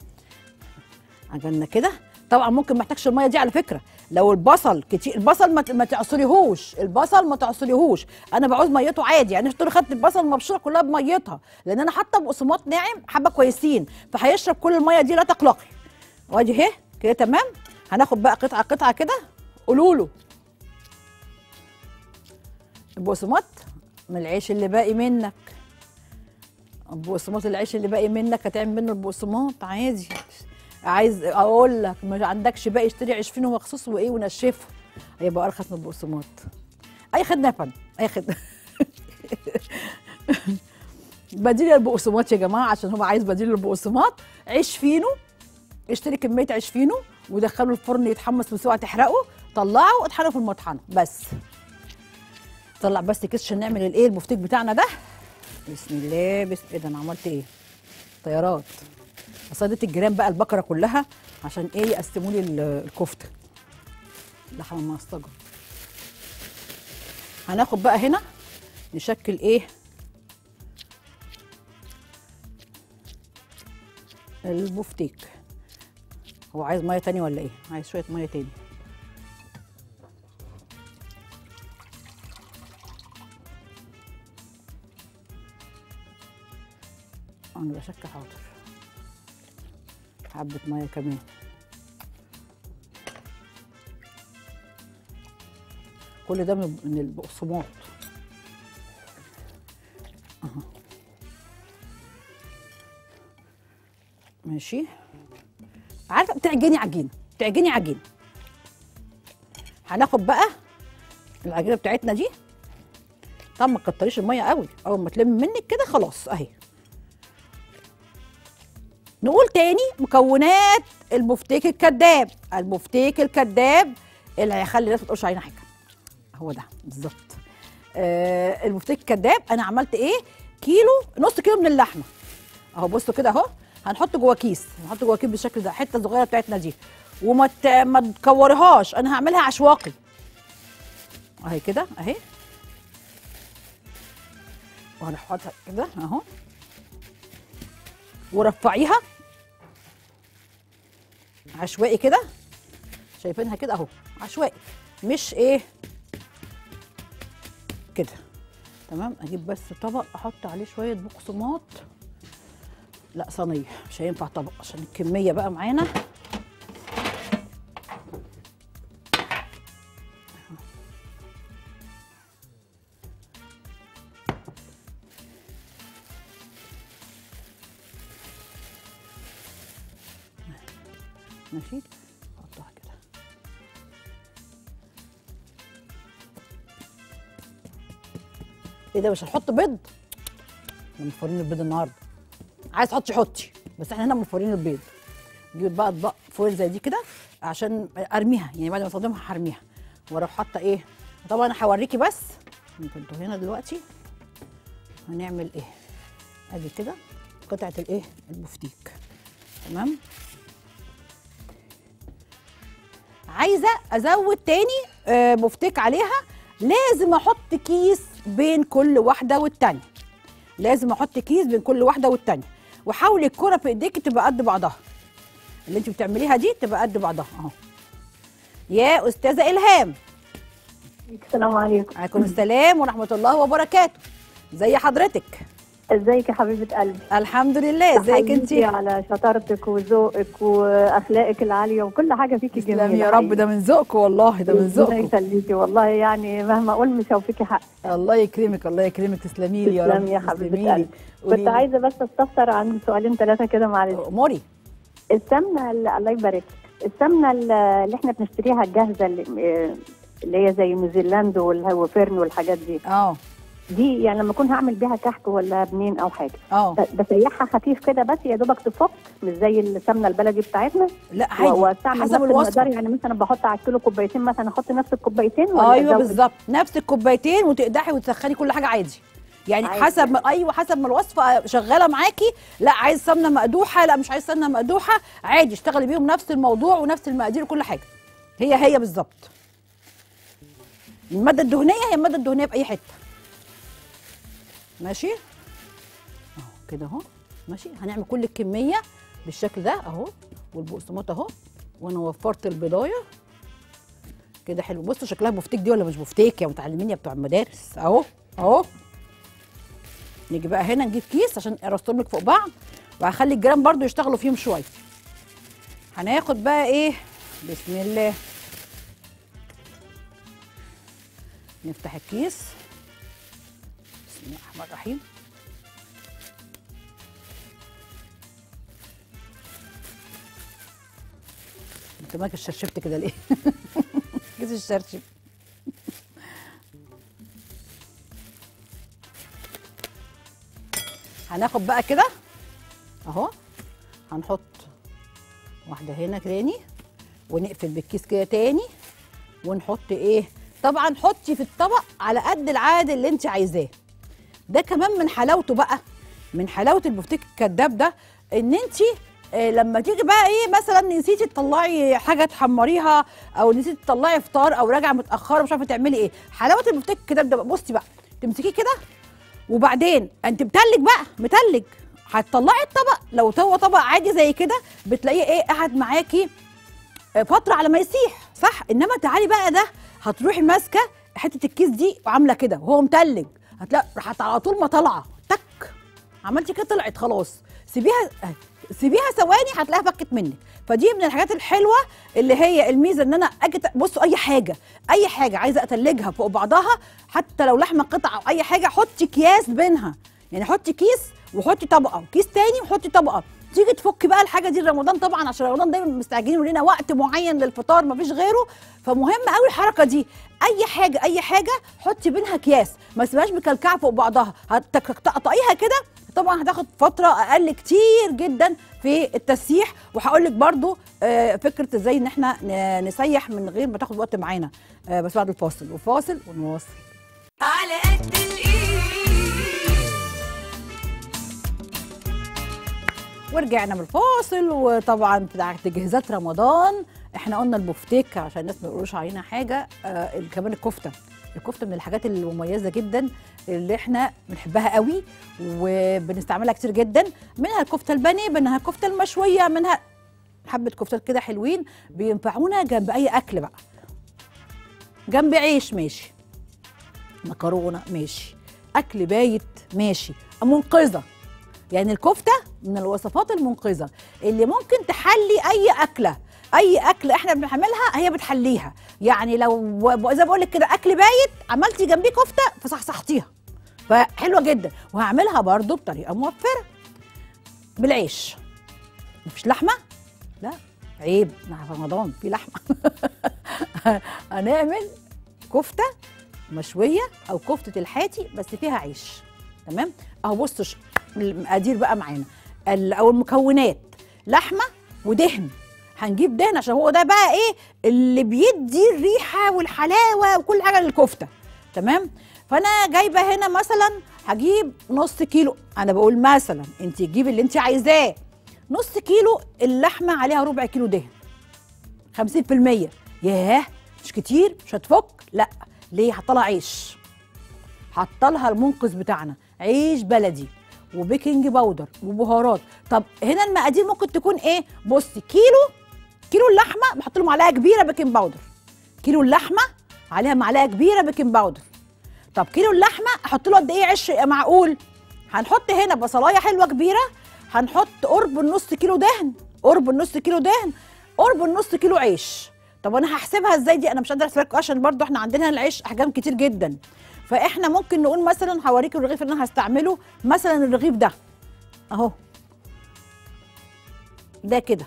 عجلنا كده طبعا ممكن ما يحتاجش الميه دي على فكره لو البصل كتير البصل ما ت- ما تعصريهوش البصل ما تعصريهوش انا بعوز ميته عادي يعني اشتري خدت البصل مبشوره كلها بميتها لان انا حاطه بقسماط ناعم حبه كويسين فهيشرب كل الميه دي لا تقلقي وادي اهي كده تمام هناخد بقى قطعه قطعه كده قولوا له البقسماط من العيش اللي باقي منك البقسماط العيش اللي باقي منك هتعمل منه البقسماط عادي عايز اقول لك ما عندكش باقي اشتري عيش فينو مخصوص وايه ونشفه هيبقى ارخص من البقسماط اي خدمه يا فندم اي خدمه بديل البقسماط يا جماعه عشان هو عايز بديل البقسماط عيش فينو اشتري كميه عيش فينو ودخله الفرن يتحمص بسرعه تحرقه طلعه واطحنه في المطحنه بس طلع بس كيس عشان نعمل الايه البفتيك بتاعنا ده بسم الله بسم ايه ده انا عملت ايه طيارات اصيدت الجيران بقى البقره كلها عشان ايه يقسموا لي ال- الكفته لحمه معصجه هناخد بقى هنا نشكل ايه البفتيك هو عايز ميه تاني ولا ايه عايز شويه ميه تاني انا بشك حاضر حبة مية كمان كل ده من من البقسماط أها. ماشي عارفه بتعجني عجينه بتعجني عجينه هناخد بقى العجينه بتاعتنا دي طبعا ما تكتريش الميه قوي اول ما تلم منك كده خلاص اهي نقول تاني مكونات البفتيك الكذاب البفتيك الكذاب اللي هيخلي الناس ما تقولش علينا حاجه هو ده بالظبط آه البفتيك الكذاب انا عملت ايه كيلو نص كيلو من اللحمه اهو بصوا كده اهو هنحط جوه كيس هنحط جوه كيس بالشكل ده حته صغيره بتاعتنا دي وما ت... ما تكوريهاش انا هعملها عشواقي اهي كده اهي وهنحطها كده اهو ورفعيها عشوائي كده شايفينها كده اهو عشوائي مش ايه كده تمام اجيب بس طبق احط عليه شويه بقسماط لا صينيه مش هينفع طبق عشان الكميه بقى معانا ماشي احطها كده ايه ده مش هنحط بيض احنا مفورين البيض النهارده عايز تحطي حطي بس احنا هنا مفورين البيض نجيب بقى اطباق فويل زي دي كده عشان ارميها يعني بعد ما استخدمها هرميها واروح حاطه ايه طبعا انا هوريكي بس انتوا هنا دلوقتي هنعمل ايه ادي كده قطعه الايه البفتيك تمام عايزه ازود تاني آه، بفتيك عليها لازم احط كيس بين كل واحده والتانيه لازم احط كيس بين كل واحده والتانيه وحاولي الكره في ايديك تبقى قد بعضها اللي انت بتعمليها دي تبقى قد بعضها اهو يا استاذه الهام السلام عليكم عليكم السلام ورحمه الله وبركاته زي حضرتك ازيك يا حبيبه قلبي الحمد لله ازيك انت تحياتي على شطارتك وذوقك واخلاقك العاليه وكل حاجه فيكي جميله تسلمي يا رب ده من ذوقكم والله ده من ربنا ذوقكم يخليكي والله يعني مهما اقول مش هوفيكي حق الله يكرمك الله يكرمك تسلمي لي يا رب تسلمي يا حبيبه تسلمي لي. قلبي قولي كنت لي. عايزه بس استفسر عن سؤالين ثلاثه كده معلش اموري السمنه اللي الله يبارك لك. السمنه اللي اللي احنا بنشتريها الجاهزه اللي, اللي هي زي نيوزيلاند والها- وفيرن والحاجات دي اه دي يعني لما اكون هعمل بيها كحك ولا بنين او حاجه اه ب- بسيحها خفيف كده بس يا دوبك تفك مش زي السمنه البلدي بتاعتنا لا و- عادي واستعمل نفس حسب الوصفه المقدار يعني مثلا بحط على الكيلو كوبايتين مثلا احط نفس الكوبايتين ولا ايوه أزود؟ بالظبط نفس الكوبايتين وتقدحي وتسخني كل حاجه عادي يعني عادي. حسب ما ايوه حسب ما الوصفه شغاله معاكي لا عايز سمنه مقدوحه لا مش عايز سمنه مقدوحه عادي اشتغلي بيهم نفس الموضوع ونفس المقادير وكل حاجه هي هي بالظبط الماده الدهنيه هي الماده الدهنيه في اي حته ماشي اهو كده اهو ماشي هنعمل كل الكميه بالشكل ده اهو والبقسماط اهو وانا وفرت البضايه كده حلو بصوا شكلها بفتيك دي ولا مش بفتيك يا متعلمين يا بتوع المدارس اهو اهو نيجي بقى هنا نجيب كيس عشان ارصهم لك فوق بعض وهخلي الجيران برضو يشتغلوا فيهم شويه هناخد بقى ايه بسم الله نفتح الكيس بسم الله الرحمن الرحيم انت مالك شرشفت كده ليه كيس الشرشف هناخد بقى كده اهو هنحط واحده هنا تاني ونقفل بالكيس كده تاني ونحط ايه طبعا حطي في الطبق على قد العدد اللي انت عايزاه ده كمان من حلاوته بقى من حلاوه البفتيك الكداب ده ان انت آه، لما تيجي بقى ايه مثلا نسيتي تطلعي حاجه تحمريها او نسيتي تطلعي فطار او راجعه متاخره مش عارفه تعملي ايه حلاوه البفتيك الكداب ده بقى بصي بقى تمسكيه كده وبعدين انت متلج بقى متلج هتطلعي الطبق لو هو طبق عادي زي كده بتلاقيه ايه قاعد معاكي فتره على ما يسيح صح انما تعالي بقى ده هتروحي ماسكه حته الكيس دي وعامله كده وهو متلج هتلاقي راحت على طول ما طالعه تك عملتي كده طلعت خلاص سيبيها سيبيها ثواني هتلاقيها فكت منك فدي من الحاجات الحلوه اللي هي الميزه ان انا اجي ت- بصوا اي حاجه اي حاجه عايزه اتلجها فوق بعضها حتى لو لحمه قطعه او اي حاجه حطي اكياس بينها يعني حطي كيس وحطي طبقه كيس تاني وحطي طبقه تيجي تفكي بقى الحاجه دي رمضان طبعا عشان رمضان دايما مستعجلين ولينا وقت معين للفطار مفيش غيره فمهم قوي الحركه دي اي حاجه اي حاجه حطي بينها اكياس ما تسيبهاش مكلكعه فوق بعضها هتك- تقطعيها كده طبعا هتاخد فتره اقل كتير جدا في التسييح وهقول لك برضو آه، فكره ازاي ان احنا ن- نسيح من غير ما تاخد وقت معانا آه، بس بعد الفاصل وفاصل ونواصل على قد الايد ورجعنا من الفاصل وطبعا بتاع تجهيزات رمضان احنا قلنا البفتيك عشان الناس ما يقولوش علينا حاجه آه ال- كمان الكفته الكفته من الحاجات المميزه جدا اللي احنا بنحبها قوي وبنستعملها كتير جدا منها الكفته البانيه منها الكفته المشويه منها حبه كفتات كده حلوين بينفعونا جنب اي اكل بقى جنب عيش ماشي مكرونه ماشي اكل بايت ماشي منقذه يعني الكفته من الوصفات المنقذه اللي ممكن تحلي اي اكله اي اكل احنا بنعملها هي بتحليها يعني لو ب- زي بقول لك كده اكل بايت عملتي جنبيه كفته فصحصحتيها فحلوه جدا وهعملها برضو بطريقه موفره بالعيش مفيش لحمه لا عيب مع رمضان في لحمه هنعمل كفته مشويه او كفته الحاتي بس فيها عيش تمام اهو بصوا ش- المقادير بقى معانا ال- او المكونات لحمه ودهن هنجيب دهن عشان هو ده بقى ايه اللي بيدي الريحه والحلاوه وكل حاجه للكفته تمام فانا جايبه هنا مثلا هجيب نص كيلو انا بقول مثلا انت تجيبي اللي انت عايزاه نص كيلو اللحمه عليها ربع كيلو دهن 50% ياه مش كتير مش هتفك لا ليه حاطه لها عيش حاطه لها المنقذ بتاعنا عيش بلدي وبيكنج باودر وبهارات طب هنا المقادير ممكن تكون ايه بصي كيلو كيلو اللحمه بحط له معلقه كبيره بيكنج باودر كيلو اللحمه عليها معلقه كبيره بيكنج باودر طب كيلو اللحمه احط له قد ايه عيش معقول هنحط هنا بصلايه حلوه كبيره هنحط قرب النص كيلو دهن قرب النص كيلو دهن قرب النص كيلو عيش طب انا هحسبها ازاي دي انا مش قادره احسبها لكم عشان برضو احنا عندنا العيش احجام كتير جدا فاحنا ممكن نقول مثلا هوريكم الرغيف اللي انا هستعمله مثلا الرغيف ده اهو ده كده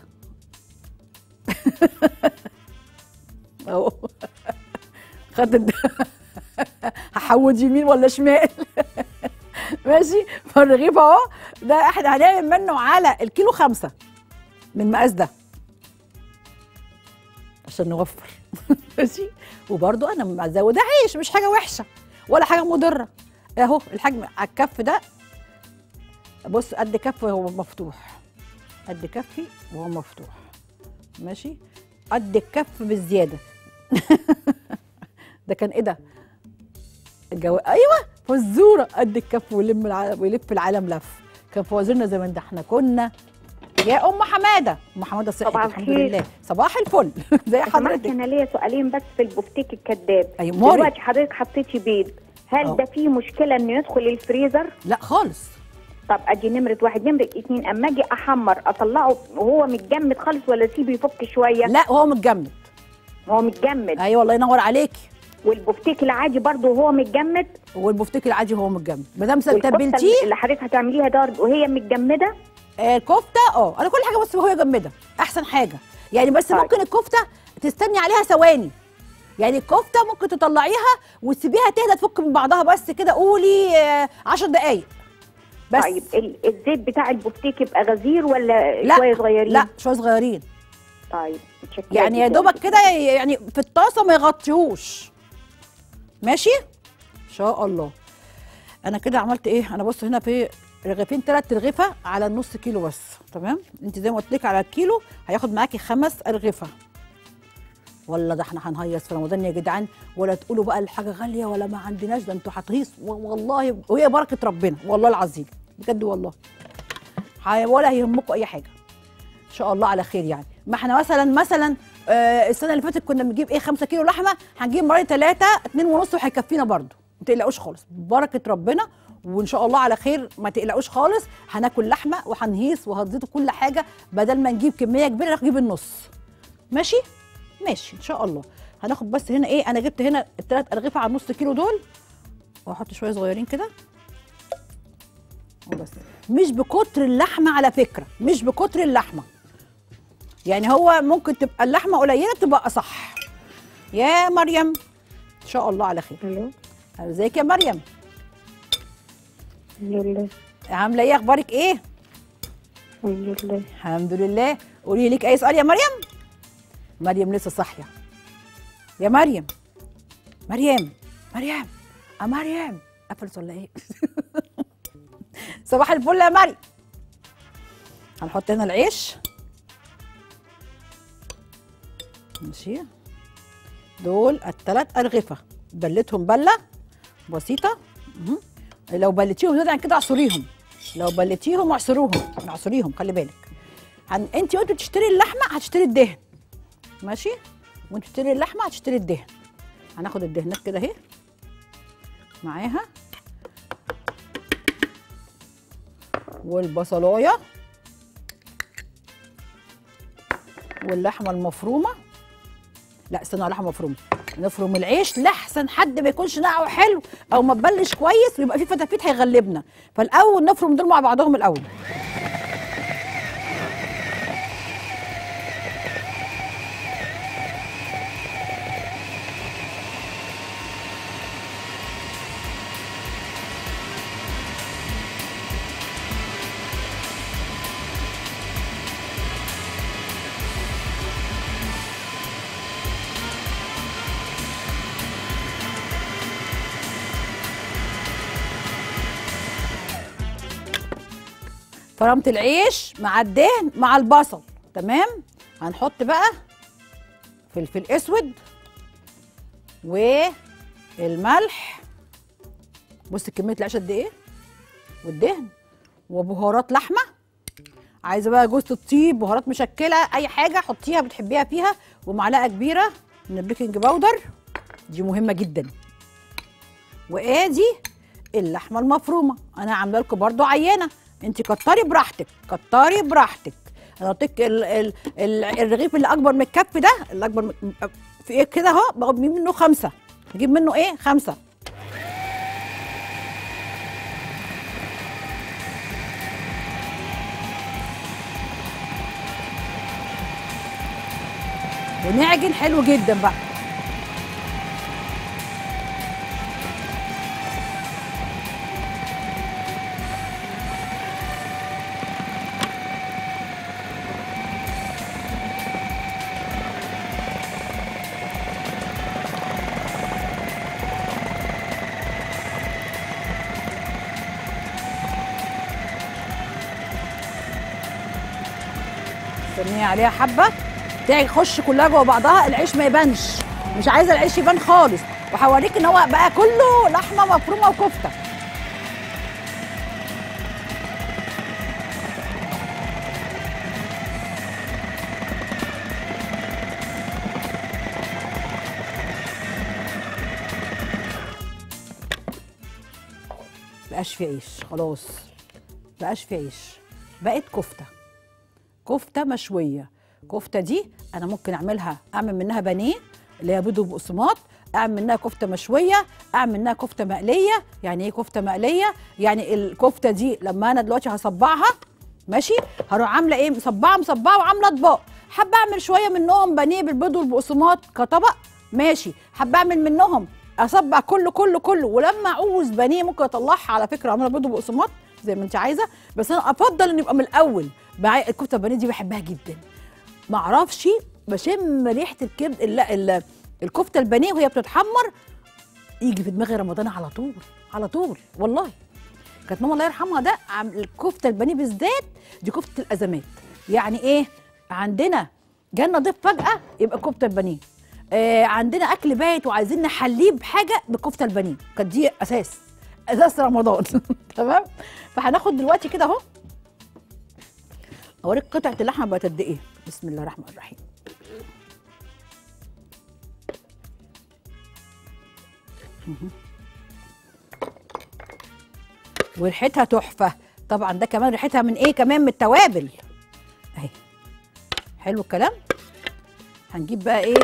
اهو خدت ده هحود يمين ولا شمال ماشي فالرغيف اهو ده احنا هنعمل منه على الكيلو خمسة من المقاس ده عشان نوفر ماشي وبرده انا مزوده عيش مش حاجه وحشه ولا حاجه مضره اهو الحجم على الكف ده بص قد كف وهو مفتوح قد كفي وهو مفتوح ماشي قد الكف بالزياده ده كان ايه ده الجو ايوه فزوره قد الكف ويلم العالم ويلف العالم لف كان فوازيرنا زمان ده احنا كنا يا ام حماده ام حماده صحت صباح الحمد الخير. لله صباح الفل زي سمحت حضرتك انا ليا سؤالين بس في البفتيك الكذاب أيوة، موري. دلوقتي حضرتك حطيتي بيض هل أه. ده فيه مشكله انه يدخل الفريزر لا خالص طب ادي نمره واحد نمره اتنين اما اجي احمر اطلعه وهو متجمد خالص ولا اسيبه يفك شويه لا هو متجمد هو متجمد ايوه الله ينور عليكي والبفتيك العادي برضه وهو متجمد والبفتيك العادي هو متجمد ما دام والكفته تبلتيه اللي حضرتك هتعمليها ده وهي متجمده آه، الكفته اه انا كل حاجه بس وهي جمده احسن حاجه يعني بس طيب. ممكن الكفته تستني عليها ثواني يعني الكفته ممكن تطلعيها وتسيبيها تهدى تفك من بعضها بس كده قولي 10 دقائق بس طيب ال- الزيت بتاع البفتيك يبقى غزير ولا لا شويه صغيرين لا شويه صغيرين طيب متشكرة يعني يا جداً. دوبك كده يعني في الطاسه ما يغطيهوش ماشي ان شاء الله انا كده عملت ايه انا بص هنا في رغيفين ثلاث رغيفه على النص كيلو بس تمام انت زي ما قلت لك على الكيلو هياخد معاكي خمس ارغفه ولا ده احنا هنهيص في رمضان يا جدعان ولا تقولوا بقى الحاجه غاليه ولا ما عندناش ده انتوا هتهيص والله وهي بركه ربنا والله العظيم بجد والله هي- ولا يهمكم اي حاجه ان شاء الله على خير يعني ما احنا مثلا مثلا آه السنه اللي فاتت كنا بنجيب ايه 5 كيلو لحمه هنجيب مره 3 2 ونص وهيكفينا برضو ما تقلقوش خالص ببركه ربنا وان شاء الله على خير ما تقلقوش خالص هناكل لحمه وهنهيص وهتزيدوا كل حاجه بدل ما نجيب كميه كبيره نجيب النص ماشي ماشي ان شاء الله هناخد بس هنا ايه انا جبت هنا الثلاث ارغفه على النص كيلو دول واحط شويه صغيرين كده وبس مش بكتر اللحمه على فكره مش بكتر اللحمه يعني هو ممكن تبقى اللحمه قليله تبقى اصح يا مريم ان شاء الله على خير الو ازيك يا مريم الحمد لله عامله ايه اخبارك ايه الحمد لله الحمد لله قولي لك اي سؤال يا مريم مريم لسه صاحيه يا مريم مريم مريم يا مريم قفلت ولا ايه صباح الفل يا مريم هنحط هنا العيش ماشي دول الثلاث ارغفه بلتهم بله بسيطه مهم. لو بلتيهم زياده عن كده اعصريهم لو بلتيهم اعصروهم اعصريهم خلي بالك هن... انت وانت بتشتري اللحمه هتشتري الدهن ماشي وانت بتشتري اللحمه هتشتري الدهن هناخد الدهنات كده اهي معاها والبصلايه واللحمه المفرومه لا استنى على لحمه مفرومه نفرم العيش لاحسن حد ما يكونش نقعه حلو او ما تبلش كويس ويبقى في فتافيت هيغلبنا فالاول نفرم دول مع بعضهم الاول فرمت العيش مع الدهن مع البصل تمام هنحط بقى فلفل اسود والملح بص كميه العيش قد ايه والدهن وبهارات لحمه عايزه بقى جوز الطيب بهارات مشكله اي حاجه حطيها بتحبيها فيها ومعلقه كبيره من البيكنج باودر دي مهمه جدا وادي اللحمه المفرومه انا عامله لكم برده عينه انت كتري براحتك كتري براحتك انا قلت لك ال- ال- ال- الرغيف اللي اكبر من الكف ده اللي اكبر من في ايه كده اهو باخد منه خمسه اجيب منه ايه خمسه ونعجن حلو جدا بقى استنيه عليها حبه تيجي تخش كلها جوه بعضها العيش ما يبانش مش عايزه العيش يبان خالص وهوريك ان هو بقى كله لحمه مفرومه وكفته بقاش في عيش خلاص بقاش في عيش بقت كفته كفته مشويه كفته دي انا ممكن اعملها اعمل منها بانيه اللي هي بيض وبقسماط اعمل منها كفته مشويه اعمل منها كفته مقليه يعني ايه كفته مقليه يعني الكفته دي لما انا دلوقتي هصبعها ماشي هروح عامله ايه مصبعه مصبعه وعامله اطباق حابه اعمل شويه منهم بانيه بالبيض والبقسماط كطبق ماشي حابه اعمل منهم اصبع كله كله كله ولما اعوز بانيه ممكن اطلعها على فكره اعملها بيض وبقسماط زي ما انت عايزه بس انا افضل ان يبقى من الاول معايا الكفته البانيه دي بحبها جدا معرفش بشم ريحه الكبد لا ال- الكفته البانيه وهي بتتحمر يجي في دماغي رمضان على طول على طول والله كانت ماما الله يرحمها ده عم الكفته البانيه بالذات دي كفته الازمات يعني ايه عندنا جالنا ضيف فجاه يبقى كفته البانيه آه عندنا اكل بايت وعايزين نحليه بحاجه بالكفته البانيه كانت دي اساس اساس رمضان تمام فهناخد دلوقتي كده اهو اوريك قطعه اللحمه بقت قد ايه بسم الله الرحمن الرحيم مهم. وريحتها تحفه طبعا ده كمان ريحتها من ايه كمان من التوابل اهي حلو الكلام هنجيب بقى ايه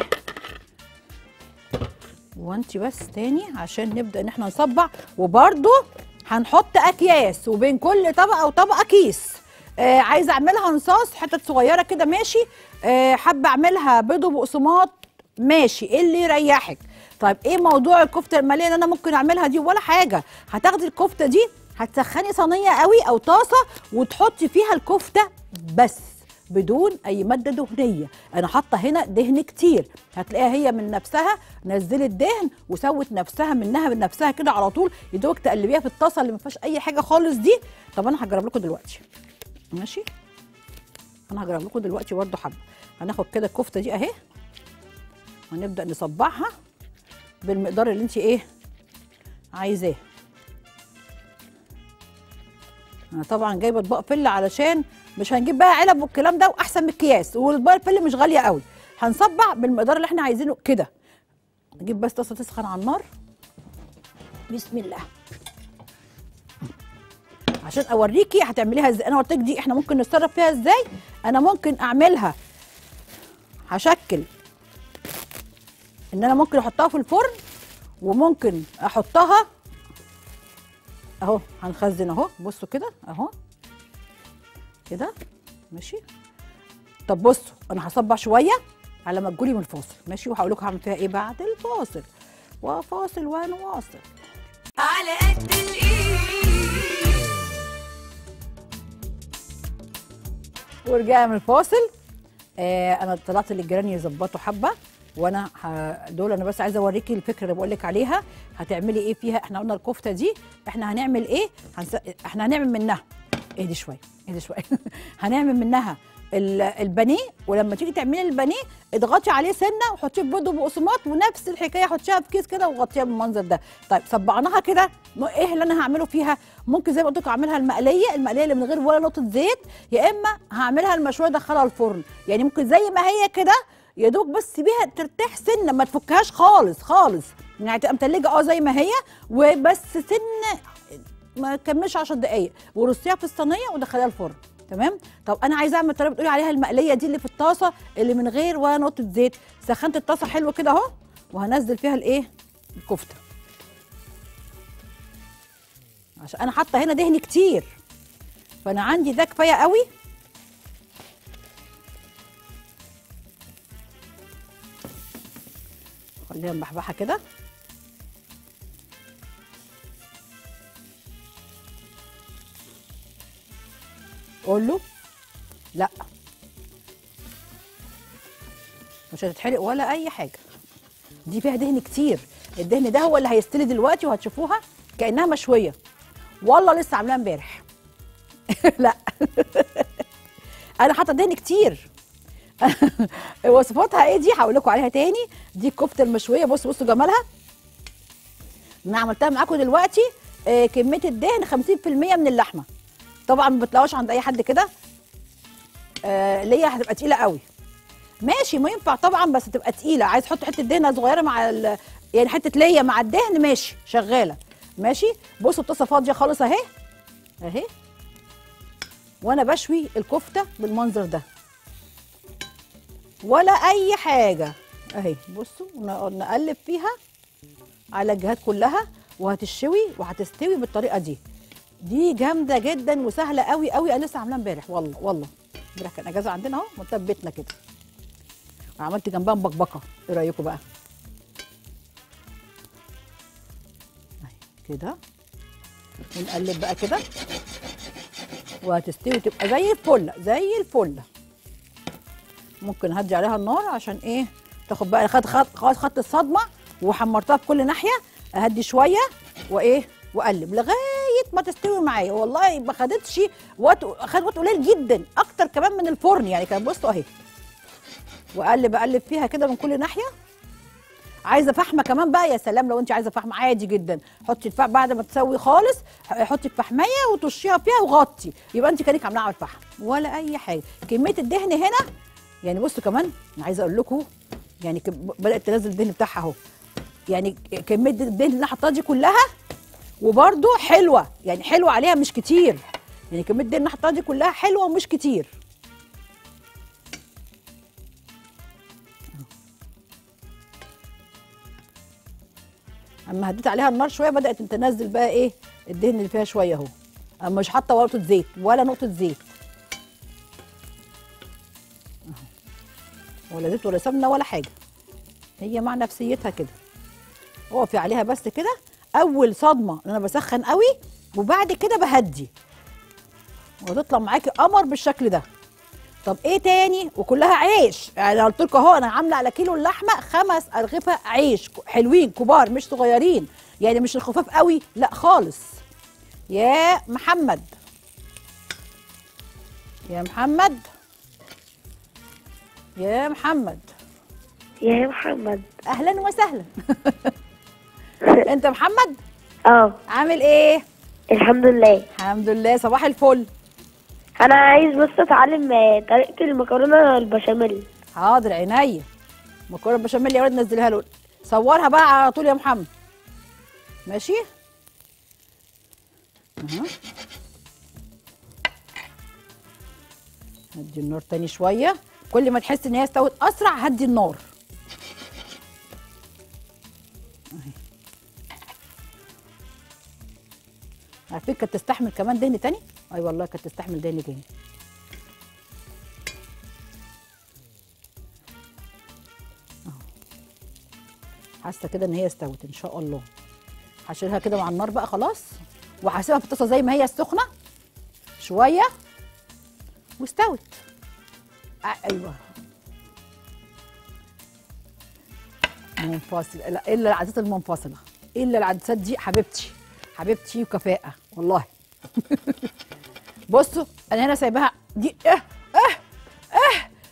وانتي بس تاني عشان نبدا ان احنا نصبع وبرده هنحط اكياس وبين كل طبقه وطبقه كيس آه عايزه اعملها نصاص حتت صغيره كده ماشي آه حابه اعملها بيض وبقسماط ماشي ايه اللي يريحك طيب ايه موضوع الكفته الماليه اللي انا ممكن اعملها دي ولا حاجه هتاخدي الكفته دي هتسخني صينيه قوي او طاسه وتحطي فيها الكفته بس بدون اي ماده دهنيه انا حاطه هنا دهن كتير هتلاقيها هي من نفسها نزلت دهن وسوت نفسها منها من نفسها كده على طول يدوك تقلبيها في الطاسه اللي ما فيهاش اي حاجه خالص دي طب انا هجرب لكم دلوقتي ماشي انا هجرب لكم دلوقتي برده حبه هناخد كده الكفته دي اهي ونبدا نصبعها بالمقدار اللي انت ايه عايزاه انا طبعا جايبه اطباق فل علشان مش هنجيب بقى علب والكلام ده واحسن من الكياس والاطباق الفل مش غاليه قوي هنصبع بالمقدار اللي احنا عايزينه كده نجيب بس طاسه تسخن على النار بسم الله عشان اوريكي هتعمليها ازاي انا قلت لك دي احنا ممكن نتصرف فيها ازاي انا ممكن اعملها هشكل ان انا ممكن احطها في الفرن وممكن احطها اهو هنخزن اهو بصوا كده اهو كده ماشي طب بصوا انا هصبع شويه على ما تجولي من الفاصل ماشي وهقول لكم هعمل فيها ايه بعد الفاصل وفاصل ونواصل على قد الايد ورجعنا من الفاصل آه انا طلعت للجيران يظبطوا حبه وانا ه... دول انا بس عايزه اوريكي الفكره اللي بقول لك عليها هتعملي ايه فيها احنا قلنا الكفته دي احنا هنعمل ايه هنس... احنا هنعمل منها اهدي شويه اهدي شويه هنعمل منها ال- البانيه ولما تيجي تعملي البانيه اضغطي عليه سنه وحطيه في بيض وبقسماط ونفس الحكايه حطيها في كيس كده وغطيها بالمنظر ده طيب صبعناها كده م- ايه اللي انا هعمله فيها ممكن زي ما قلت لكم اعملها المقليه المقليه اللي من غير ولا نقطه زيت يا اما هعملها المشويه ادخلها الفرن يعني ممكن زي ما هي كده يا دوب بس بيها ترتاح سنه ما تفكهاش خالص خالص يعني تبقى متلجه اه زي ما هي وبس سن ما تكملش 10 دقائق ورصيها في الصينيه ودخليها الفرن تمام طب انا عايزه اعمل الطريقه بتقولي عليها المقليه دي اللي في الطاسه اللي من غير ولا نقطه زيت سخنت الطاسه حلو كده اهو وهنزل فيها الايه الكفته عشان انا حاطه هنا دهن كتير فانا عندي ده كفايه قوي خليها مبحبحه كده قول له لا مش هتتحرق ولا اي حاجه دي فيها دهن كتير الدهن ده هو اللي هيستوي دلوقتي وهتشوفوها كانها مشويه والله لسه عاملاها امبارح لا انا حاطه دهن كتير وصفاتها ايه دي هقول لكم عليها تاني دي الكفته المشويه بصوا بصوا جمالها انا عملتها معاكم دلوقتي آه، كميه الدهن 50% من اللحمه طبعا ما بتلاقوش عند اي حد كده آه ليا هتبقى تقيله قوي ماشي ما ينفع طبعا بس تبقى تقيله عايز تحط حته دهنه صغيره مع ال... يعني حته ليا مع الدهن ماشي شغاله ماشي بصوا الطاسه فاضيه خالص اهي اهي وانا بشوي الكفته بالمنظر ده ولا اي حاجه اهي بصوا ن- نقلب فيها على الجهات كلها وهتشوي وهتستوي بالطريقه دي دي جامده جدا وسهله قوي قوي انا لسه عاملاها امبارح والله والله امبارح كان اجازه عندنا اهو عملتها في بيتنا كده وعملت جنبها مبكبكه ايه رايكم بقى أهي كده ونقلب بقى كده وهتستوي تبقى زي الفله زي الفله ممكن هدي عليها النار عشان ايه تاخد بقى خد خد خلاص خدت الصدمه وحمرتها في كل ناحيه اهدي شويه وايه واقلب لغايه ما تستوي معايا والله ما خدتش وقت خد وقت قليل جدا اكتر كمان من الفرن يعني كان بصوا اهي واقلب اقلب فيها كده من كل ناحيه عايزه فحمه كمان بقى يا سلام لو انت عايزه فحمه عادي جدا حطي الفحم بعد ما تسوي خالص حطي الفحميه وترشيها فيها وغطي يبقى انت كانك عاملاها على الفحم ولا اي حاجه كميه الدهن هنا يعني بصوا كمان انا عايزه اقول لكم يعني ك- بدات تنزل الدهن بتاعها اهو يعني كميه الدهن اللي انا حطاها دي كلها وبرده حلوه يعني حلوه عليها مش كتير يعني كميه الدهن اللي انا حطاها دي كلها حلوه ومش كتير اما هديت عليها النار شويه بدات تنزل بقى ايه الدهن اللي فيها شويه اهو اما مش حاطه ولا نقطه زيت ولا نقطه زيت أهو. ولا زيت ولا سمنه ولا حاجه هي مع نفسيتها كده اقفي عليها بس كده اول صدمه ان انا بسخن قوي وبعد كده بهدي وتطلع معاكي قمر بالشكل ده طب ايه تاني وكلها عيش يعني قلت لكم اهو انا عامله على كيلو اللحمه خمس ارغفه عيش ك- حلوين كبار مش صغيرين يعني مش الخفاف قوي لا خالص يا محمد يا محمد يا محمد يا محمد اهلا وسهلا انت محمد اه عامل ايه الحمد لله الحمد لله صباح الفل انا عايز بس اتعلم آه، طريقه المكرونه البشاميل حاضر عينيا مكرونه بشاميل يا ولد نزلها له صورها بقى على طول يا محمد ماشي اها هدي النار تاني شويه كل ما تحس ان هي استوت اسرع هدي النار اهي على فكره كانت تستحمل كمان دهن تاني اي أيوة والله كانت تستحمل دهن تاني حاسه كده ان هي استوت ان شاء الله هشيلها كده مع النار بقى خلاص وهسيبها في الطاسه زي ما هي السخنه شويه واستوت آه ايوه منفصل لا الا العدسات المنفصله الا العدسات دي حبيبتي حبيبتي وكفاءه والله بصوا انا هنا سايباها دي اه اه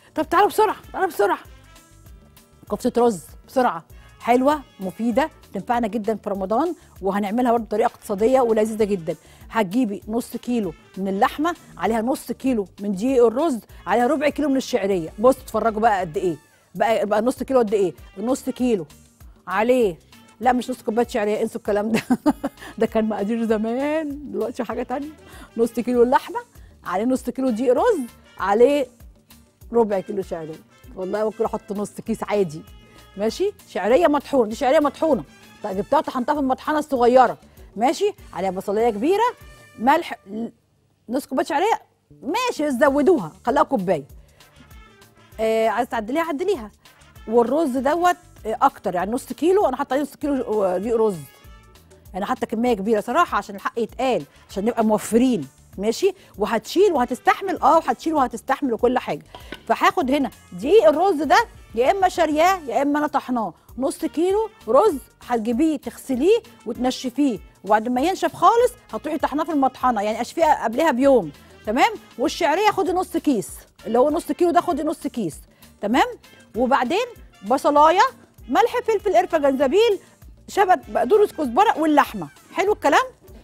طب تعالوا بسرعه تعالوا بسرعه كفته رز بسرعه حلوه مفيده تنفعنا جدا في رمضان وهنعملها برضه بطريقه اقتصاديه ولذيذه جدا هتجيبي نص كيلو من اللحمه عليها نص كيلو من دقيق الرز عليها ربع كيلو من الشعريه بصوا اتفرجوا بقى قد ايه بقى بقى نص كيلو قد ايه نص كيلو عليه لا مش نص كوبايه شعريه انسوا الكلام ده ده كان مقادير زمان دلوقتي حاجه تانية نص كيلو اللحمه عليه نص كيلو دقيق رز عليه ربع كيلو شعريه والله ممكن احط نص كيس عادي ماشي شعريه مطحونه دي شعريه مطحونه طيب جبتها طحنتها في المطحنه الصغيره ماشي عليها بصليه كبيره ملح ل- نص كوبايه شعريه ماشي بس زودوها خليها كوبايه آه عايز تعدليها عدليها والرز دوت آه اكتر يعني نص كيلو انا حاطه عليه نص كيلو آه، دقيق رز انا حاطه كميه كبيره صراحه عشان الحق يتقال عشان نبقى موفرين ماشي وهتشيل وهتستحمل اه وهتشيل وهتستحمل وكل حاجه فهاخد هنا دقيق الرز ده يا اما شارياه يا اما انا طحناه نص كيلو رز هتجيبيه تغسليه وتنشفيه وبعد ما ينشف خالص هتروحي طحناه في المطحنه يعني اشفيه قبلها بيوم تمام والشعريه خدي نص كيس اللي هو نص كيلو ده خدي نص كيس تمام وبعدين بصلايه ملح فلفل قرفه جنزبيل شبت بقدونس كزبره واللحمه حلو الكلام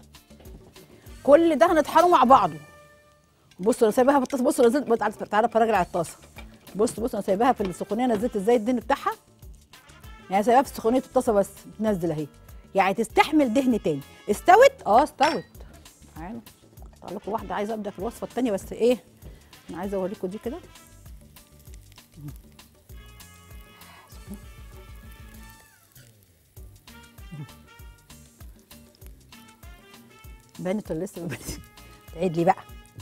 كل ده هنطحنه مع بعضه بصوا انا سايباها في الطاسه بصوا نزلت بص- تعالى تعالى اتفرج على الطاسه بص بص انا سايباها في السخونيه نزلت ازاي الدهن بتاعها يعني سايباها في سخونيه الطاسه بس بتنزل اهي يعني تستحمل دهن تاني استوت اه استوت تعالوا اطلع لكم واحده عايزه ابدا في الوصفه التانيه بس ايه انا عايزه اوريكم دي كده بانت ولا لسه ما بانت تعيد لي بقى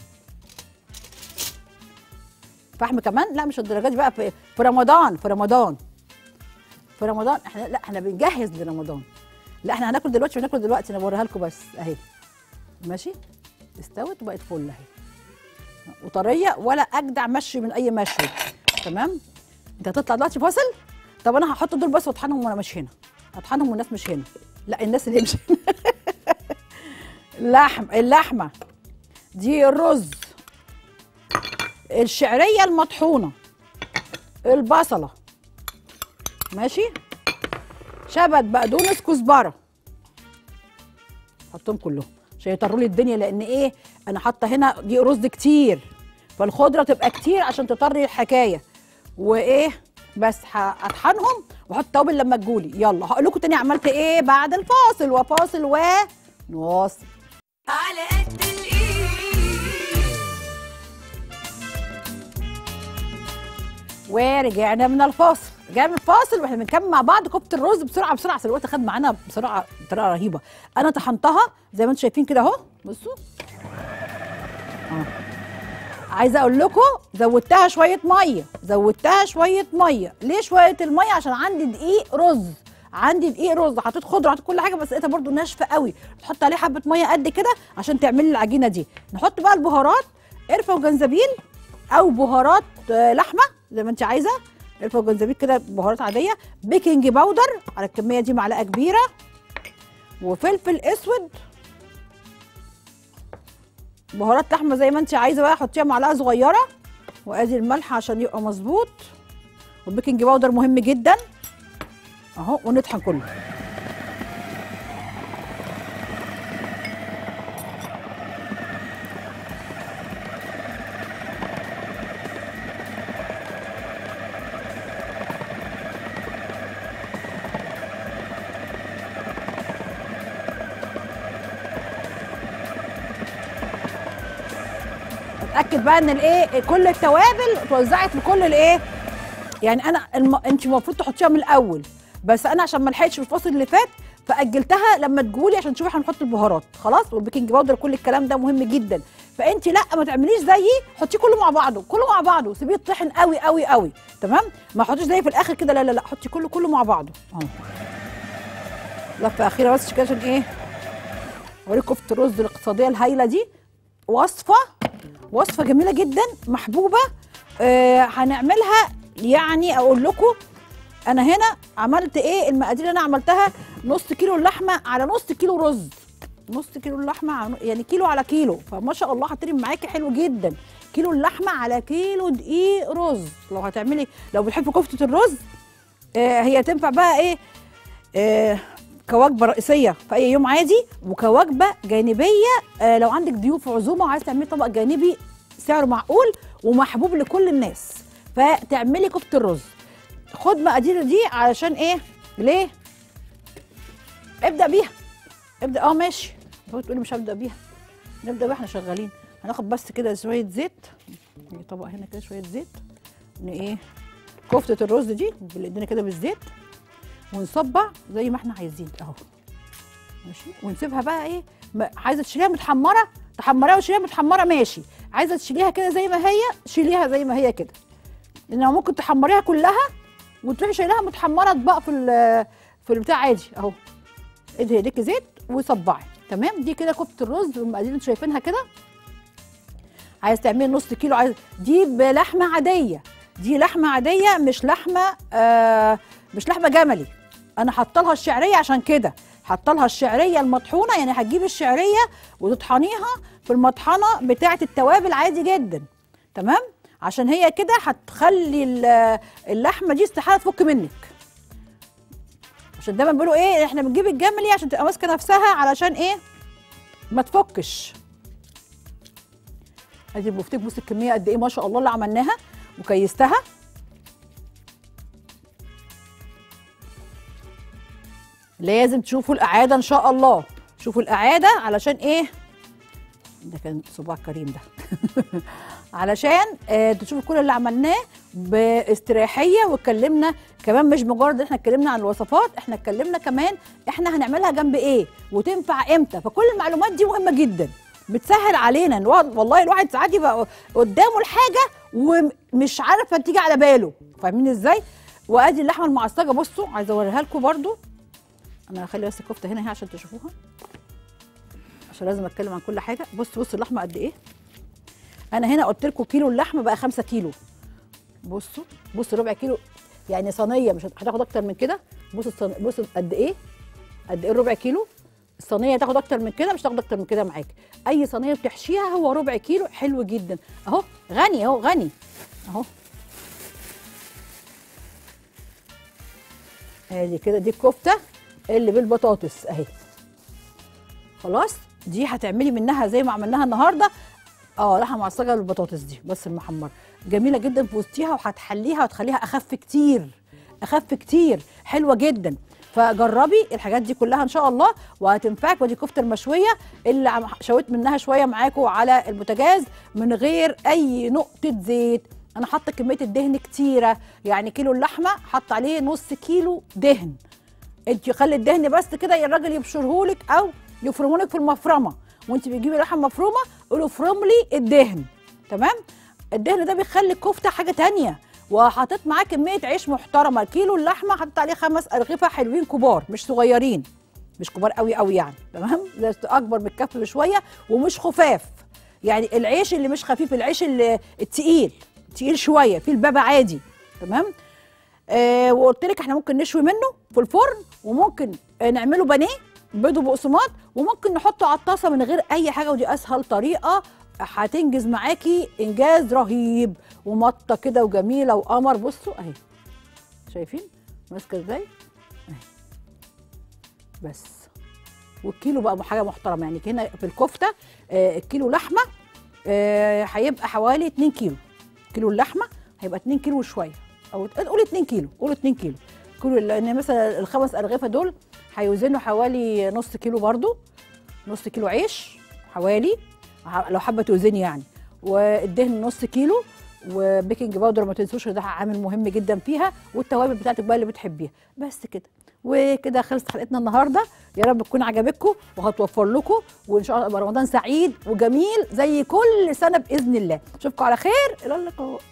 فحم كمان لا مش الدرجات دي بقى في, في رمضان في رمضان في رمضان احنا لا احنا بنجهز لرمضان لا احنا هناكل دلوقتي مش هناكل دلوقتي انا بوريها لكم بس اهي ماشي استوت وبقت فل اهي وطريه ولا اجدع مشي من اي مشوي تمام انت هتطلع دلوقتي فاصل طب انا هحط دول بس واطحنهم وانا مش هنا اطحنهم والناس مش هنا لا الناس اللي مش هنا اللحم اللحمه دي الرز الشعريه المطحونه البصله ماشي شبت بقدونس كزبره حطهم كلهم عشان يطروا لي الدنيا لان ايه انا حاطه هنا دي رز كتير فالخضره تبقى كتير عشان تطري الحكايه وايه بس هطحنهم واحط توابل لما تجولي يلا هقول لكم تاني عملت ايه بعد الفاصل وفاصل ونواصل على قد الايد ورجعنا من الفاصل رجعنا من الفاصل واحنا بنكمل مع بعض كوبة الرز بسرعه بسرعه عشان الوقت خد معانا بسرعه بطريقه رهيبه انا طحنتها زي ما انتم شايفين كده اهو بصوا اه عايزه اقول لكم زودتها شويه ميه زودتها شويه ميه ليه شويه الميه عشان عندي دقيق رز عندي دقيق رز حطيت خضره حطيت كل حاجه بس لقيتها برده ناشفه قوي تحط عليه حبه ميه قد كده عشان تعملي العجينه دي نحط بقى البهارات قرفه وجنزبيل او بهارات آه، لحمه زي ما انت عايزه قرفه وجنزبيل كده بهارات عاديه بيكنج باودر على الكميه دي معلقه كبيره وفلفل اسود بهارات لحمه زي ما انت عايزه بقى حطيها معلقه صغيره وادي الملح عشان يبقى مظبوط والبيكنج باودر مهم جدا اهو ونطحن كله اتاكد بقى ان الايه كل التوابل اتوزعت في كل الايه يعني انا الم... انت المفروض تحطيها من الاول بس انا عشان ما لحقتش في الفصل اللي فات فاجلتها لما تجولي عشان تشوفي هنحط البهارات خلاص والبيكنج باودر كل الكلام ده مهم جدا فانت لا ما تعمليش زيي حطيه كله مع بعضه كله مع بعضه سيبيه يطحن قوي قوي قوي تمام ما تحطيش زي في الاخر كده لا لا لا حطي كله كله مع بعضه اهو لفه اخيره بس كده عشان ايه اوريكم كفته الرز الاقتصاديه الهايله دي وصفه وصفه جميله جدا محبوبه آه هنعملها يعني اقول لكم انا هنا عملت ايه المقادير اللي انا عملتها نص كيلو اللحمه على نص كيلو رز نص كيلو اللحمه على يعني كيلو على كيلو فما شاء الله هترم معاكي حلو جدا كيلو اللحمه على كيلو دقيق رز لو هتعملي لو بتحبي كفته الرز آه هي تنفع بقى ايه آه كوجبه رئيسيه في اي يوم عادي وكوجبه جانبيه آه لو عندك ضيوف في عزومه وعايز تعملي طبق جانبي سعره معقول ومحبوب لكل الناس فتعملي كفته الرز خد مقادير دي علشان ايه ليه ابدا بيها ابدا اه ماشي هو تقولي مش هبدا بيها نبدا بيها احنا شغالين هناخد بس كده شويه زيت في طبق هنا كده شويه زيت ان ايه كفته الرز دي بالايدينا كده بالزيت ونصبع زي ما احنا عايزين اهو ماشي ونسيبها بقى ايه ما- عايزه تشيليها متحمره تحمريها وتشيليها متحمره ماشي عايزه تشيليها كده زي ما هي شيليها زي ما هي كده لان ممكن تحمريها كلها وتروحي شايلها متحمره اطباق في ال- في البتاع عادي اهو ادهي ايديكي زيت وصبعي تمام دي كده كفته الرز بالمقادير اللي انتوا شايفينها كده عايز تعملي نص كيلو عايز دي بلحمه عاديه دي لحمه عاديه مش لحمه آه مش لحمه جملي انا حاطه لها الشعريه عشان كده حاطه لها الشعريه المطحونه يعني هتجيبي الشعريه وتطحنيها في المطحنه بتاعه التوابل عادي جدا تمام عشان هي كده هتخلي ال- اللحمه دي استحاله تفك منك عشان دايما بيقولوا ايه احنا بنجيب الجملي عشان تبقى ماسكه نفسها علشان ايه ما تفكش ادي البفتيك بص الكميه قد ايه ما شاء الله اللي عملناها وكيستها لازم تشوفوا الاعاده ان شاء الله شوفوا الاعاده علشان ايه ده كان صباع كريم ده علشان آه تشوفوا كل اللي عملناه باستراحيه واتكلمنا كمان مش مجرد احنا اتكلمنا عن الوصفات احنا اتكلمنا كمان احنا هنعملها جنب ايه وتنفع امتى فكل المعلومات دي مهمه جدا بتسهل علينا الواحد والله الواحد ساعات يبقى قدامه الحاجه ومش عارفه تيجي على باله فاهمين ازاي وادي اللحمه المعصجه بصوا عايزه اوريها لكم برده انا هخلي بس الكفته هنا اهي عشان تشوفوها عشان لازم اتكلم عن كل حاجه بص بص اللحمه قد ايه انا هنا قلت لكم كيلو اللحمه بقى 5 كيلو بصوا بص ربع كيلو يعني صينيه مش هتاخد اكتر من كده بص الصن... بص قد ايه قد ايه الربع كيلو الصينيه تاخد اكتر من كده مش تاخد اكتر من كده معاك اي صينيه بتحشيها هو ربع كيلو حلو جدا اهو غني اهو غني اهو ادي كده دي الكفته اللي بالبطاطس اهي خلاص دي هتعملي منها زي ما عملناها النهارده اه لحمه معصجه بالبطاطس دي بس المحمره جميله جدا في وسطيها وهتحليها وتخليها اخف كتير اخف كتير حلوه جدا فجربي الحاجات دي كلها ان شاء الله وهتنفعك ودي الكفته المشويه اللي عم- شويت منها شويه معاكم على البوتاجاز من غير اي نقطه زيت انا حاطه كميه الدهن كتيره يعني كيلو اللحمه حط عليه نص كيلو دهن انت خلي الدهن بس كده الراجل يبشرهولك او يفرمهولك في المفرمه وانت بتجيبي لحم مفرومه قولوا افرم لي الدهن تمام الدهن ده بيخلي الكفته حاجه تانية وحطيت معاه كميه عيش محترمه كيلو اللحمه حطيت عليه خمس ارغفه حلوين كبار مش صغيرين مش كبار قوي قوي يعني تمام ده اكبر من الكف بشويه ومش خفاف يعني العيش اللي مش خفيف العيش اللي التقيل تقيل شويه في البابا عادي تمام آه وقلت لك احنا ممكن نشوي منه في الفرن وممكن آه نعمله بانيه بيض وبقسماط وممكن نحطه على الطاسه من غير اي حاجه ودي اسهل طريقه هتنجز معاكي انجاز رهيب ومطه كده وجميله وقمر بصوا اهي شايفين ماسكه ازاي اهي بس والكيلو بقى حاجه محترمه يعني هنا في الكفته آه الكيلو لحمه آه هيبقى حوالي 2 كيلو كيلو اللحمه هيبقى 2 كيلو وشويه او قول 2 كيلو قول 2 كيلو كيلو لان مثلا الخمس ارغفه دول هيوزنوا حوالي نص كيلو برضو نص كيلو عيش حوالي ح- لو حابه توزني يعني والدهن نص كيلو وبيكنج باودر ما تنسوش ده عامل مهم جدا فيها والتوابل بتاعتك بقى اللي بتحبيها بس كده وكده خلصت حلقتنا النهارده يا رب تكون عجبتكم وهتوفر لكم وان شاء الله يبقى رمضان سعيد وجميل زي كل سنه باذن الله اشوفكم على خير الى اللقاء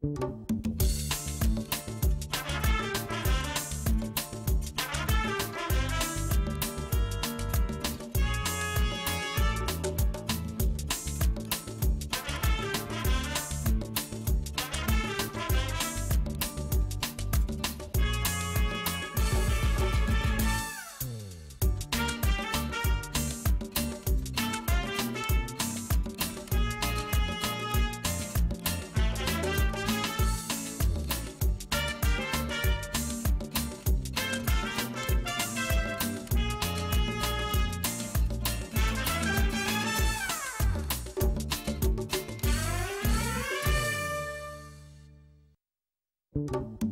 thank you